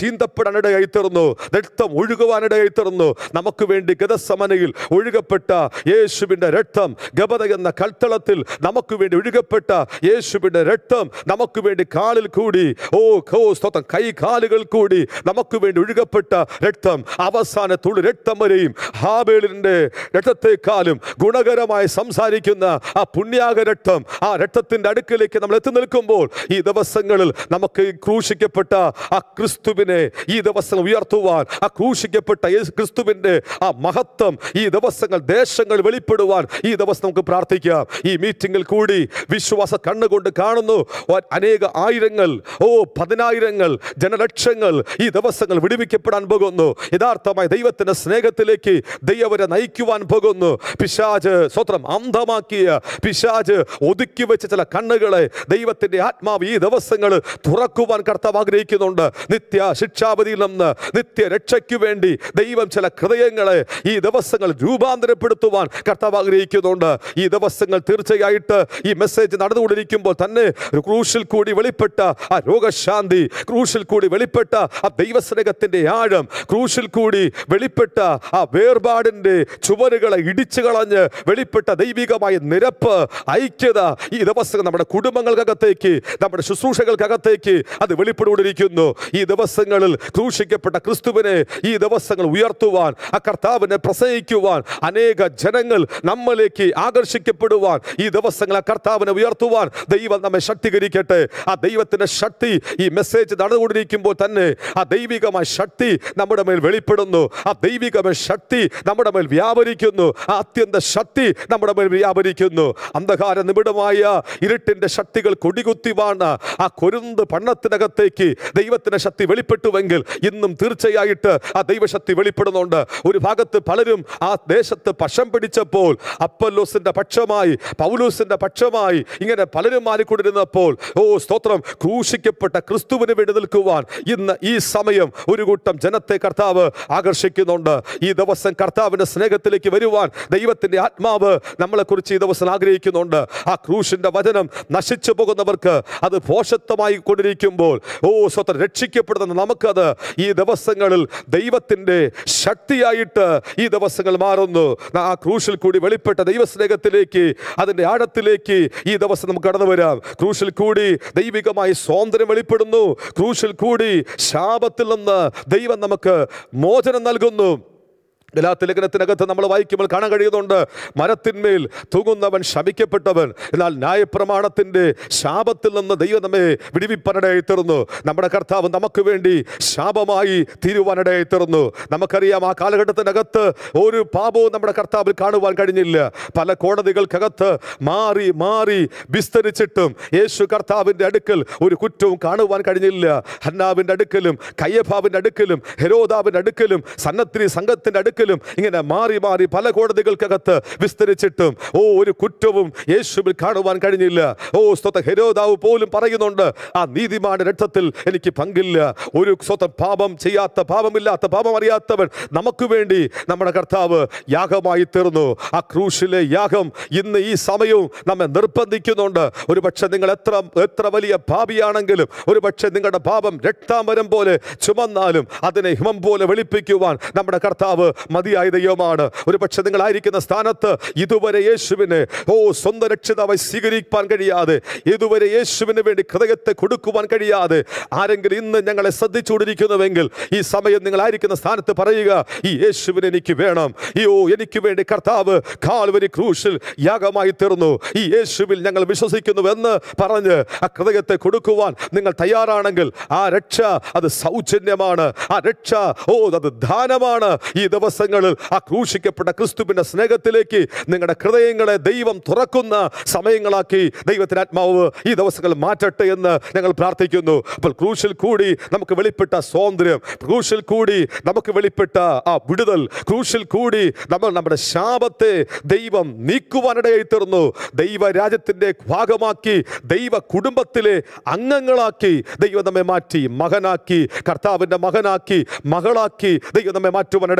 [SPEAKER 1] ചീന്തപ്പെടാനിടയായി തീർന്നു രക്തം ഒഴുകുവാനിടയായി തീർന്നു നമുക്ക് വേണ്ടി ഗതസമനയിൽ ഒഴുകപ്പെട്ട യേശുവിൻ്റെ രക്തം ഗബത എന്ന കൽത്തളത്തിൽ നമുക്ക് വേണ്ടി ഒഴുകപ്പെട്ട യേശുവിൻ്റെ രക്തം നമുക്ക് വേണ്ടി കാലിൽ കൂടി ഓ കോ സ്തോത്രം കൈ കാലുകൾ കൂടി നമുക്ക് വേണ്ടി ഒഴുകപ്പെട്ട രക്തം അവസാന തുള്ളി രക്തം വരെയും ഹാബേലിൻ്റെ രക്തത്തെക്കാളും ഗുണകരമായി സംസാരിക്കുന്ന ആ പുണ്യാക രക്തം ആ രക്തത്തിൻ്റെ അടുക്കിലേക്ക് നമ്മൾ എത്തി നിൽക്കുമ്പോൾ ഈ ദിവസങ്ങളിൽ നമുക്ക് ഈ ക്രൂശിക്കപ്പെട്ട ആ ക്രിസ്തുവിനെ ഈ ദിവസം ഉയർത്തുവാൻ ആ ക്രൂശിക്കപ്പെട്ട യേശു ക്രിസ്തുവിൻ്റെ ആ മഹത്വം ഈ ദിവസങ്ങൾ ദേശങ്ങൾ വെളിപ്പെടുവാൻ ഈ ദിവസം നമുക്ക് പ്രാർത്ഥിക്കാം ഈ മീറ്റിംഗിൽ കൂടി വിശ്വാസ കണ്ണുകൊണ്ട് കാണുന്നു ഒ- അനേക ആയിരങ്ങൾ ഓ പതിനായിരങ്ങൾ ജനലക്ഷങ്ങൾ ഈ ദിവസങ്ങൾ വിടുവിക്കപ്പെടാൻ പോകുന്നു യഥാർത്ഥമായി ദൈവത്തിന്റെ സ്നേഹത്തിലേക്ക് ദൈവരെ നയിക്കുവാൻ പോകുന്നു പിശാജ് സ്വത്രം അന്ധമാക്കിയ പിശാജ് ഒതുക്കി വെച്ച ചില കണ്ണുകളെ ദൈവത്തിന്റെ ആത്മാവ് ഈ ദിവസങ്ങൾ തുറക്കുവാൻ കർത്താവ് ആഗ്രഹിക്കുന്നുണ്ട് നിത്യ ശിക്ഷാവധിയിൽ നിന്ന് നിത്യ രക്ഷയ്ക്ക് വേണ്ടി ദൈവം ചില ഹൃദയങ്ങളെ ഈ ദിവസങ്ങൾ രൂപാന്തരപ്പെടുത്തുവാൻ കർത്താവ് ആഗ്രഹിക്കുന്നുണ്ട് ഈ ദിവസങ്ങൾ തീർച്ചയായിട്ട് ഈ മെസ്സേജ് നടന്നുകൊണ്ടിരിക്കുമ്പോൾ തന്നെ ഒരു ക്രൂശിൽ കൂടി വെളിപ്പെട്ട ആ രോഗശാന്തി ക്രൂശിൽ കൂടി വെളിപ്പെട്ട ആ ദൈവസ്നേഹത്തിന്റെ ആഴം ക്രൂശിൽ കൂടി വെളിപ്പെട്ട ആ വേർപാടിന്റെ ചുവരുകളെ ഇടിച്ചു കളഞ്ഞ് വെളിപ്പെട്ട ദൈവികമായ നിരപ്പ് ഐക്യത ഈ ദിവസം നമ്മുടെ കുടുംബങ്ങൾക്കകത്തേക്ക് നമ്മുടെ ശുശ്രൂഷകൾക്കകത്തേക്ക് അത് വെളിപ്പെടുകൊണ്ടിരിക്കുന്നു ഈ ദിവസങ്ങളിൽ ക്രൂശിക്കപ്പെട്ട ക്രിസ്തുവിനെ ഈ ദിവസങ്ങൾ ഉയർത്തുവാൻ ആ കർത്താവിനെ പ്രസംഗിക്കുവാൻ അനേക ജനങ്ങൾ നമ്മളിലേക്ക് ആകർഷിക്കപ്പെടുവാൻ ഈ ദിവസങ്ങൾ ആ കർത്താവിനെ ഉയർത്തുവാൻ ദൈവം നമ്മെ ശക്തീകരിക്കട്ടെ ആ ദൈവത്തിന്റെ ശക്തി ഈ മെസ്സേജ് നടന്നുകൊണ്ടിരിക്കുമ്പോൾ തന്നെ ആ ദൈവികമായ ശക്തി നമ്മുടെ മേൽ വെളിപ്പെടുന്നു ആ ദൈവികമായ ശക്തി നമ്മുടെ മേൽ വ്യാപരിക്കുന്നു ആ അത്യന്ത ശക്തി നമ്മുടെ മേൽ വ്യാപരിക്കുന്നു അന്ധകാര നിബിഡമായ ഇരുട്ടിന്റെ ശക്തികൾ കൊടികുത്തിവാണ് ആ കൊരുന്ത് പണ്ണത്തിനകത്തേക്ക് ദൈവത്തിന്റെ ശക്തി വെളിപ്പെട്ടുവെങ്കിൽ ഇന്നും തീർച്ചയായിട്ട് ആ ദൈവശക്തി വെളിപ്പെടുന്നുണ്ട് ഒരു ഭാഗത്ത് പലരും ആ ദേശത്ത് പക്ഷം പിടിച്ചപ്പോൾ അപ്പല്ലോസിന്റെ പക്ഷമായി പൗലൂസിന്റെ പക്ഷമായി ഇങ്ങനെ പലരും മാറിക്കൊണ്ടിരുന്നപ്പോൾ ഓ സ്തോത്രം ക്രൂശിക്കപ്പെട്ട ക്രിസ്തുവിന് വേണ്ടി നിൽക്കുവാൻ ഇന്ന് ഈ സമയം ഒരു കൂട്ടം ജനത്തെ കർത്താവ് ആകർഷിക്കുന്നുണ്ട് ഈ ദിവസം കർത്താവിന്റെ സ്നേഹത്തിലേക്ക് വരുവാൻ ദൈവത്തിന്റെ ആത്മാവ് നമ്മളെ കുറിച്ച് ഈ ദിവസം ആഗ്രഹിക്കുന്നുണ്ട് ആ ക്രൂശിന്റെ വചനം നശിച്ചു പോകുന്നവർക്ക് അത് പോഷത്വമായി കൊണ്ടിരിക്കുമ്പോൾ ഓ സ്വത്രം രക്ഷിക്കപ്പെടുന്ന നമുക്കത് ഈ ദിവസങ്ങളിൽ ദൈവത്തിന്റെ ശക്തിയായിട്ട് ഈ ദിവസങ്ങൾ മാറുന്നു ആ ക്രൂശിൽ കൂടി വെളിപ്പെട്ട ദൈവസ്നേഹത്തിലേക്ക് അതിന്റെ ആഴത്തിലേക്ക് ഈ ദിവസം നമുക്ക് കടന്നു വരാം ക്രൂശിൽ കൂടി ദൈവികമായി സ്വാതന്ത്ര്യം വെളിപ്പെടുന്നു ക്രൂശിൽ കൂടി ശാപത്തിൽ നിന്ന് ദൈവം നമുക്ക് മോചനം നൽകുന്നു ഗലാത്ത് ലേഖനത്തിനകത്ത് നമ്മൾ വായിക്കുമ്പോൾ കാണാൻ കഴിയുന്നുണ്ട് മരത്തിന്മേൽ തൂങ്ങുന്നവൻ ശമിക്കപ്പെട്ടവൻ എന്നാൽ ന്യായപ്രമാണത്തിന്റെ ശാപത്തിൽ നിന്ന് ദൈവം നമ്മെ വിടിവിപ്പനടയായി തീർന്നു നമ്മുടെ കർത്താവ് നമുക്ക് വേണ്ടി ശാപമായി തീരുവാനിടയായി തീർന്നു നമുക്കറിയാം ആ കാലഘട്ടത്തിനകത്ത് ഒരു പാപവും നമ്മുടെ കർത്താവിൽ കാണുവാൻ കഴിഞ്ഞില്ല പല കോടതികൾക്കകത്ത് മാറി മാറി വിസ്തരിച്ചിട്ടും യേശു കർത്താവിന്റെ അടുക്കൽ ഒരു കുറ്റവും കാണുവാൻ കഴിഞ്ഞില്ല ഹന്നാവിന്റെ അടുക്കലും കയ്യഭാവിന്റെ അടുക്കലും ഹെരോദാവിന്റെ അടുക്കലും സന്നദ്രി സംഘത്തിന്റെ അടുക്കലും ഇങ്ങനെ മാറി മാറി പല കോടതികൾക്കകത്ത് വിസ്തരിച്ചിട്ടും ഓ ഒരു കുറ്റവും യേശുവിൽ കാണുവാൻ കഴിഞ്ഞില്ല ഓ സ്വത്ത ഹെരോദാവ് പോലും പറയുന്നുണ്ട് ആ നീതിമാന്റെ രക്തത്തിൽ എനിക്ക് പങ്കില്ല ഒരു സ്വന്തം പാപം ചെയ്യാത്ത പാപമില്ലാത്ത പാപം അറിയാത്തവൻ നമുക്ക് വേണ്ടി നമ്മുടെ കർത്താവ് യാഗമായി തീർന്നു ആ ക്രൂശിലെ യാഗം ഇന്ന് ഈ സമയവും നമ്മെ നിർബന്ധിക്കുന്നുണ്ട് ഒരു പക്ഷെ നിങ്ങൾ എത്ര എത്ര വലിയ പാപിയാണെങ്കിലും ഒരു പക്ഷെ നിങ്ങളുടെ പാപം രക്താമരം പോലെ ചുമന്നാലും അതിനെ ഹിമം പോലെ വെളിപ്പിക്കുവാൻ നമ്മുടെ കർത്താവ് മതിയായ ദൈവമാണ് ഒരു പക്ഷെ നിങ്ങളായിരിക്കുന്ന സ്ഥാനത്ത് ഇതുവരെ യേശുവിനെ ഓ സ്വന്തം രക്ഷിതാവായി സ്വീകരിക്കാൻ കഴിയാതെ ഇതുവരെ യേശുവിന് വേണ്ടി ഹൃദയത്തെ കൊടുക്കുവാൻ കഴിയാതെ ആരെങ്കിലും ഇന്ന് ഞങ്ങളെ ശ്രദ്ധിച്ചുകൊണ്ടിരിക്കുന്നുവെങ്കിൽ ഈ സമയം നിങ്ങളായിരിക്കുന്ന സ്ഥാനത്ത് പറയുക ഈ യേശുവിനെ എനിക്ക് വേണം ഈ ഓ എനിക്ക് വേണ്ടി കർത്താവ് കാൽവരി ക്രൂശിൽ യാഗമായി തീർന്നു ഈ യേശുവിൽ ഞങ്ങൾ വിശ്വസിക്കുന്നുവെന്ന് പറഞ്ഞ് ആ ഹൃദയത്തെ കൊടുക്കുവാൻ നിങ്ങൾ തയ്യാറാണെങ്കിൽ ആ രക്ഷ അത് സൗജന്യമാണ് ആ രക്ഷ ഓ അത് ദാനമാണ് ഈ ദിവസങ്ങളിൽ ആ ക്രൂശിക്കപ്പെട്ട ക്രിസ്തുവിന്റെ സ്നേഹത്തിലേക്ക് നിങ്ങളുടെ ഹൃദയങ്ങളെ ദൈവം തുറക്കുന്ന സമയങ്ങളാക്കി ദൈവത്തിന്റെ ആത്മാവ് ഈ ദിവസങ്ങൾ മാറ്റട്ടെ എന്ന് ഞങ്ങൾ പ്രാർത്ഥിക്കുന്നു അപ്പോൾ ക്രൂശിൽ കൂടി നമുക്ക് വെളിപ്പെട്ട സ്വാതന്ത്ര്യം ക്രൂശിൽ കൂടി നമുക്ക് വെളിപ്പെട്ട ആ വിടുതൽ ക്രൂശിൽ കൂടി നമ്മൾ നമ്മുടെ ശാപത്തെ ദൈവം നീക്കുവാനിടയായി തീർന്നു ദൈവരാജ്യത്തിന്റെ ഭാഗമാക്കി ദൈവ കുടുംബത്തിലെ അംഗങ്ങളാക്കി ദൈവം നമ്മെ മാറ്റി മകനാക്കി കർത്താവിന്റെ മകനാക്കി മകളാക്കി ദൈവം നമ്മെ മാറ്റുവാനിടയായി തീർന്നു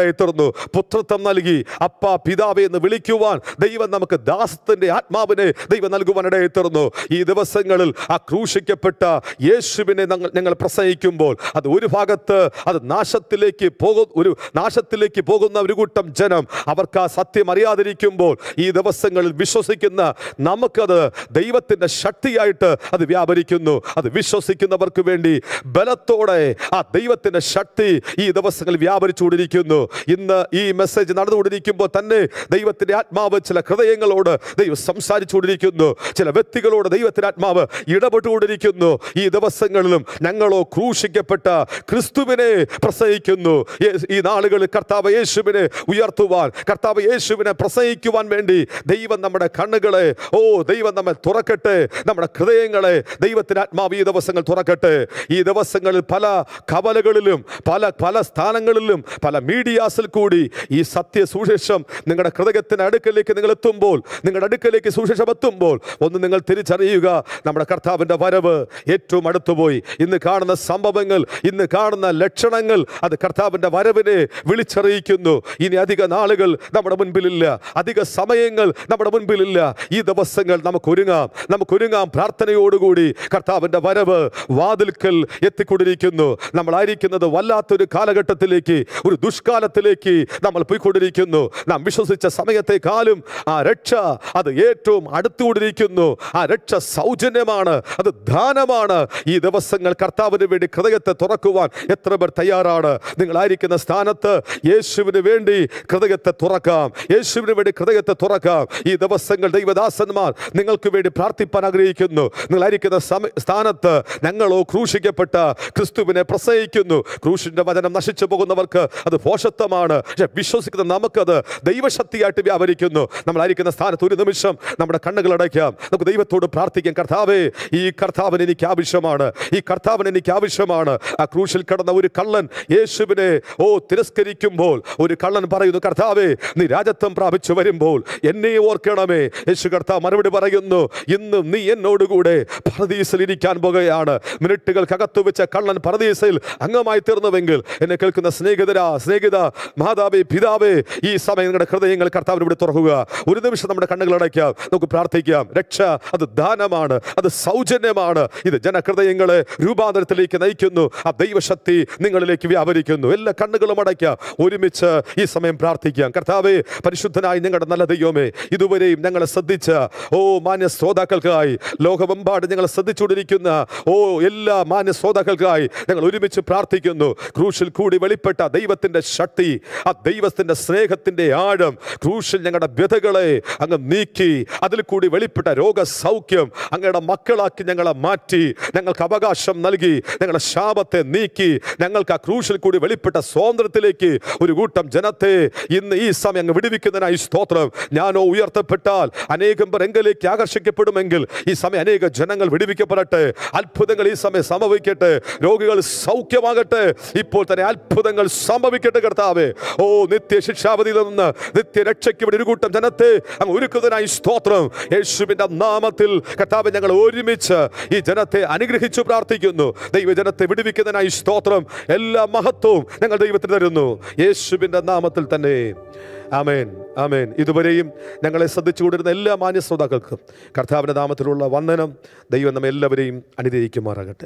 [SPEAKER 1] പുത്രത്വം നൽകി അപ്പ പിതാവേ എന്ന് വിളിക്കുവാൻ ദൈവം നമുക്ക് ദാസത്തിന്റെ ആത്മാവിനെ ദൈവം നൽകുവാൻ ഇടയിൽ തീർന്നു ഈ ദിവസങ്ങളിൽ ആ ക്രൂശിക്കപ്പെട്ട യേശുവിനെ ഞങ്ങൾ ഞങ്ങൾ പ്രസംഗിക്കുമ്പോൾ അത് ഒരു ഭാഗത്ത് അത് നാശത്തിലേക്ക് പോകും ഒരു നാശത്തിലേക്ക് പോകുന്ന ഒരു കൂട്ടം ജനം അവർക്ക് ആ സത്യം അറിയാതിരിക്കുമ്പോൾ ഈ ദിവസങ്ങളിൽ വിശ്വസിക്കുന്ന നമുക്കത് ദൈവത്തിന്റെ ശക്തിയായിട്ട് അത് വ്യാപരിക്കുന്നു അത് വിശ്വസിക്കുന്നവർക്ക് വേണ്ടി ബലത്തോടെ ആ ദൈവത്തിന്റെ ശക്തി ഈ ദിവസങ്ങളിൽ വ്യാപരിച്ചുകൊണ്ടിരിക്കുന്നു ഇന്ന് ഈ മെസ്സേജ് നടന്നുകൊണ്ടിരിക്കുമ്പോൾ തന്നെ ദൈവത്തിന്റെ ആത്മാവ് ചില ഹൃദയങ്ങളോട് ദൈവം സംസാരിച്ചുകൊണ്ടിരിക്കുന്നു ചില വ്യക്തികളോട് ദൈവത്തിന്റെ ആത്മാവ് ഇടപെട്ടുകൊണ്ടിരിക്കുന്നു ഈ ദിവസങ്ങളിലും ഞങ്ങളോ ക്രൂശിക്കപ്പെട്ട ക്രിസ്തുവിനെ പ്രസംഗിക്കുന്നു യേ- ഈ നാളുകളിൽ കർത്താവ് യേശുവിനെ ഉയർത്തുവാൻ കർത്താവ് യേശുവിനെ പ്രസംഗിക്കുവാൻ വേണ്ടി ദൈവം നമ്മുടെ കണ്ണുകളെ ഓ ദൈവം നമ്മെ തുറക്കട്ടെ നമ്മുടെ ഹൃദയങ്ങളെ ദൈവത്തിന് ആത്മാവ് ഈ ദിവസങ്ങൾ തുറക്കട്ടെ ഈ ദിവസങ്ങളിൽ പല കവലകളിലും പല പല സ്ഥാനങ്ങളിലും പല മീഡിയാസിൽ കൂടി ഈ സത്യ സുശേഷം നിങ്ങളുടെ ഹൃദയത്തിന് അടുക്കലേക്ക് നിങ്ങൾ എത്തുമ്പോൾ നിങ്ങളുടെ അടുക്കലേക്ക് സുശേഷം എത്തുമ്പോൾ ഒന്ന് നിങ്ങൾ തിരിച്ചറിയുക നമ്മുടെ കർത്താവിൻ്റെ വരവ് ഏറ്റവും അടുത്തുപോയി ഇന്ന് കാണുന്ന സംഭവങ്ങൾ ഇന്ന് കാണുന്ന ലക്ഷണങ്ങൾ അത് കർത്താവിൻ്റെ വരവിനെ വിളിച്ചറിയിക്കുന്നു ഇനി അധിക നാളുകൾ നമ്മുടെ മുൻപിലില്ല അധിക സമയങ്ങൾ നമ്മുടെ മുൻപിലില്ല ഈ ദിവസങ്ങൾ നമുക്ക് ഒരുങ്ങാം നമുക്ക് ഒരുങ്ങാം പ്രാർത്ഥനയോടുകൂടി കർത്താവിൻ്റെ വരവ് വാതിൽക്കൽ എത്തിക്കൊണ്ടിരിക്കുന്നു നമ്മളായിരിക്കുന്നത് വല്ലാത്തൊരു കാലഘട്ടത്തിലേക്ക് ഒരു ദുഷ്കാലത്തിലേക്ക് നമ്മൾ പോയിക്കൊണ്ടിരിക്കുന്നു നാം വിശ്വസിച്ച സമയത്തെക്കാളും ആ രക്ഷ അത് ഏറ്റവും അടുത്തുകൊണ്ടിരിക്കുന്നു ആ രക്ഷ സൗജന്യമാണ് അത് ദാനമാണ് ഈ ദിവസങ്ങൾ കർത്താവിന് വേണ്ടി ഹൃദയത്തെ തുറക്കുവാൻ എത്ര പേർ തയ്യാറാണ് നിങ്ങളായിരിക്കുന്ന സ്ഥാനത്ത് യേശുവിന് വേണ്ടി ഹൃദയത്തെ തുറക്കാം യേശുവിന് വേണ്ടി ഹൃദയത്തെ തുറക്കാം ഈ ദിവസങ്ങൾ ദൈവദാസന്മാർ നിങ്ങൾക്ക് വേണ്ടി പ്രാർത്ഥിപ്പാൻ ആഗ്രഹിക്കുന്നു നിങ്ങളായിരിക്കുന്ന സമ- സ്ഥാനത്ത് ഞങ്ങളോ ക്രൂശിക്കപ്പെട്ട ക്രിസ്തുവിനെ പ്രസംഗിക്കുന്നു ക്രൂശിന്റെ വചനം നശിച്ചു പോകുന്നവർക്ക് അത് പോഷത്വമാണ് പക്ഷെ വിശ്വസിക്കുന്ന നമുക്കത് ദൈവശക്തിയായിട്ട് വ്യാപരിക്കുന്നു നമ്മളായിരിക്കുന്ന സ്ഥാനത്ത് ഒരു നിമിഷം നമ്മുടെ കണ്ണുകൾ അടയ്ക്കാം നമുക്ക് ദൈവത്തോട് പ്രാർത്ഥിക്കാം കർത്താവേ ഈ കർത്താവിന് എനിക്ക് ആവശ്യമാണ് ഈ കർത്താവിന് എനിക്ക് ആവശ്യമാണ് ആ ക്രൂശിൽ കിടന്ന ഒരു കള്ളൻ യേശുവിനെ ഓ തിരസ്കരിക്കുമ്പോൾ ഒരു കള്ളൻ പറയുന്നു കർത്താവേ നീ രാജത്വം പ്രാപിച്ചു വരുമ്പോൾ എന്നെ ഓർക്കണമേ യേശു കർത്താവ് മറുപടി പറയുന്നു ഇന്നും നീ എന്നോടുകൂടെ പറദീസിൽ ഇരിക്കാൻ പോകുകയാണ് മിനിറ്റുകൾക്കകത്ത് വെച്ച കള്ളൻ പറദീസയിൽ അംഗമായി തീർന്നുവെങ്കിൽ എന്നെ കേൾക്കുന്ന സ്നേഹിതരാ സ്നേഹിത മാതാവേ പിതാവേ ഈ സമയം നിങ്ങളുടെ ഹൃദയങ്ങൾ കർത്താവിന് ഇവിടെ തുറക്കുക ഒരു നിമിഷം നമ്മുടെ കണ്ണുകൾ അടയ്ക്കാം നമുക്ക് പ്രാർത്ഥിക്കാം രക്ഷ അത് ദാനമാണ് അത് സൗജന്യമാണ് ഇത് ജനഹൃദയങ്ങളെ രൂപാന്തരത്തിലേക്ക് നയിക്കുന്നു ആ ദൈവശക്തി നിങ്ങളിലേക്ക് വ്യാപരിക്കുന്നു എല്ലാ കണ്ണുകളും അടയ്ക്കാം ഒരുമിച്ച് ഈ സമയം പ്രാർത്ഥിക്കാം കർത്താവേ പരിശുദ്ധനായി നിങ്ങളുടെ നല്ല ദൈവമേ ഇതുവരെയും ഞങ്ങളെ ശ്രദ്ധിച്ച ഓ മാന്യ ശ്രോതാക്കൾക്കായി ലോകമെമ്പാട് ഞങ്ങളെ ശ്രദ്ധിച്ചുകൊണ്ടിരിക്കുന്ന ഓ എല്ലാ മാന്യ ശ്രോതാക്കൾക്കായി ഞങ്ങൾ ഒരുമിച്ച് പ്രാർത്ഥിക്കുന്നു ക്രൂശിൽ കൂടി വെളിപ്പെട്ട ദൈവത്തിന്റെ ശക്തി ആ ദൈവത്തിന്റെ സ്നേഹത്തിന്റെ ആഴം ക്രൂശിൽ ഞങ്ങളുടെ വ്യതകളെ അങ്ങ് നീക്കി അതിൽ കൂടി വെളിപ്പെട്ട രോഗസൗഖ്യം അങ്ങയുടെ മക്കളാക്കി ഞങ്ങളെ മാറ്റി ഞങ്ങൾക്ക് അവകാശം നൽകി ഞങ്ങളുടെ ശാപത്തെ നീക്കി ഞങ്ങൾക്ക് ആ ക്രൂശിൽ കൂടി വെളിപ്പെട്ട സ്വാതന്ത്ര്യത്തിലേക്ക് ഒരു കൂട്ടം ജനത്തെ ഇന്ന് ഈ സമയം അങ്ങ് വിടുവിക്കുന്നതിനായി സ്തോത്രം ഞാനോ ഉയർത്തപ്പെട്ടാൽ അനേകം പേർ എങ്കിലേക്ക് ആകർഷിക്കപ്പെടുമെങ്കിൽ ഈ സമയം അനേക ജനങ്ങൾ വിടുവിക്കപ്പെടട്ടെ അത്ഭുതങ്ങൾ ഈ സമയം സംഭവിക്കട്ടെ രോഗികൾ സൗഖ്യമാകട്ടെ ഇപ്പോൾ തന്നെ അത്ഭുതങ്ങൾ സംഭവിക്കട്ടെ കർത്താവേ ഓ നിത്യ ശിക്ഷാവധിയിൽ നിന്ന് നിത്യ രക്ഷയ്ക്ക് വേണ്ടി ഒരു കൂട്ടം ജനത്തെ അങ്ങ് ഒരുക്കുന്നതിനായി സ്തോത്രം യേശുവിന്റെ നാമത്തിൽ കർത്താവ് ഞങ്ങൾ ഒരുമിച്ച് ഈ ജനത്തെ അനുഗ്രഹിച്ചു പ്രാർത്ഥിക്കുന്നു ദൈവജനത്തെ വിടുവിക്കുന്നതിനായി സ്തോത്രം എല്ലാ മഹത്വവും ഞങ്ങൾ ദൈവത്തിന് തരുന്നു യേശുവിന്റെ നാമത്തിൽ തന്നെ ആമേൻ ആമേൻ ഇതുവരെയും ഞങ്ങളെ ശ്രദ്ധിച്ചുകൊണ്ടിരുന്ന എല്ലാ മാന്യ ശ്രോതാക്കൾക്കും കർത്താവിന്റെ നാമത്തിലുള്ള വന്ദനം ദൈവം നമ്മെ എല്ലാവരെയും അനുഗ്രഹിക്കുമാറാകട്ടെ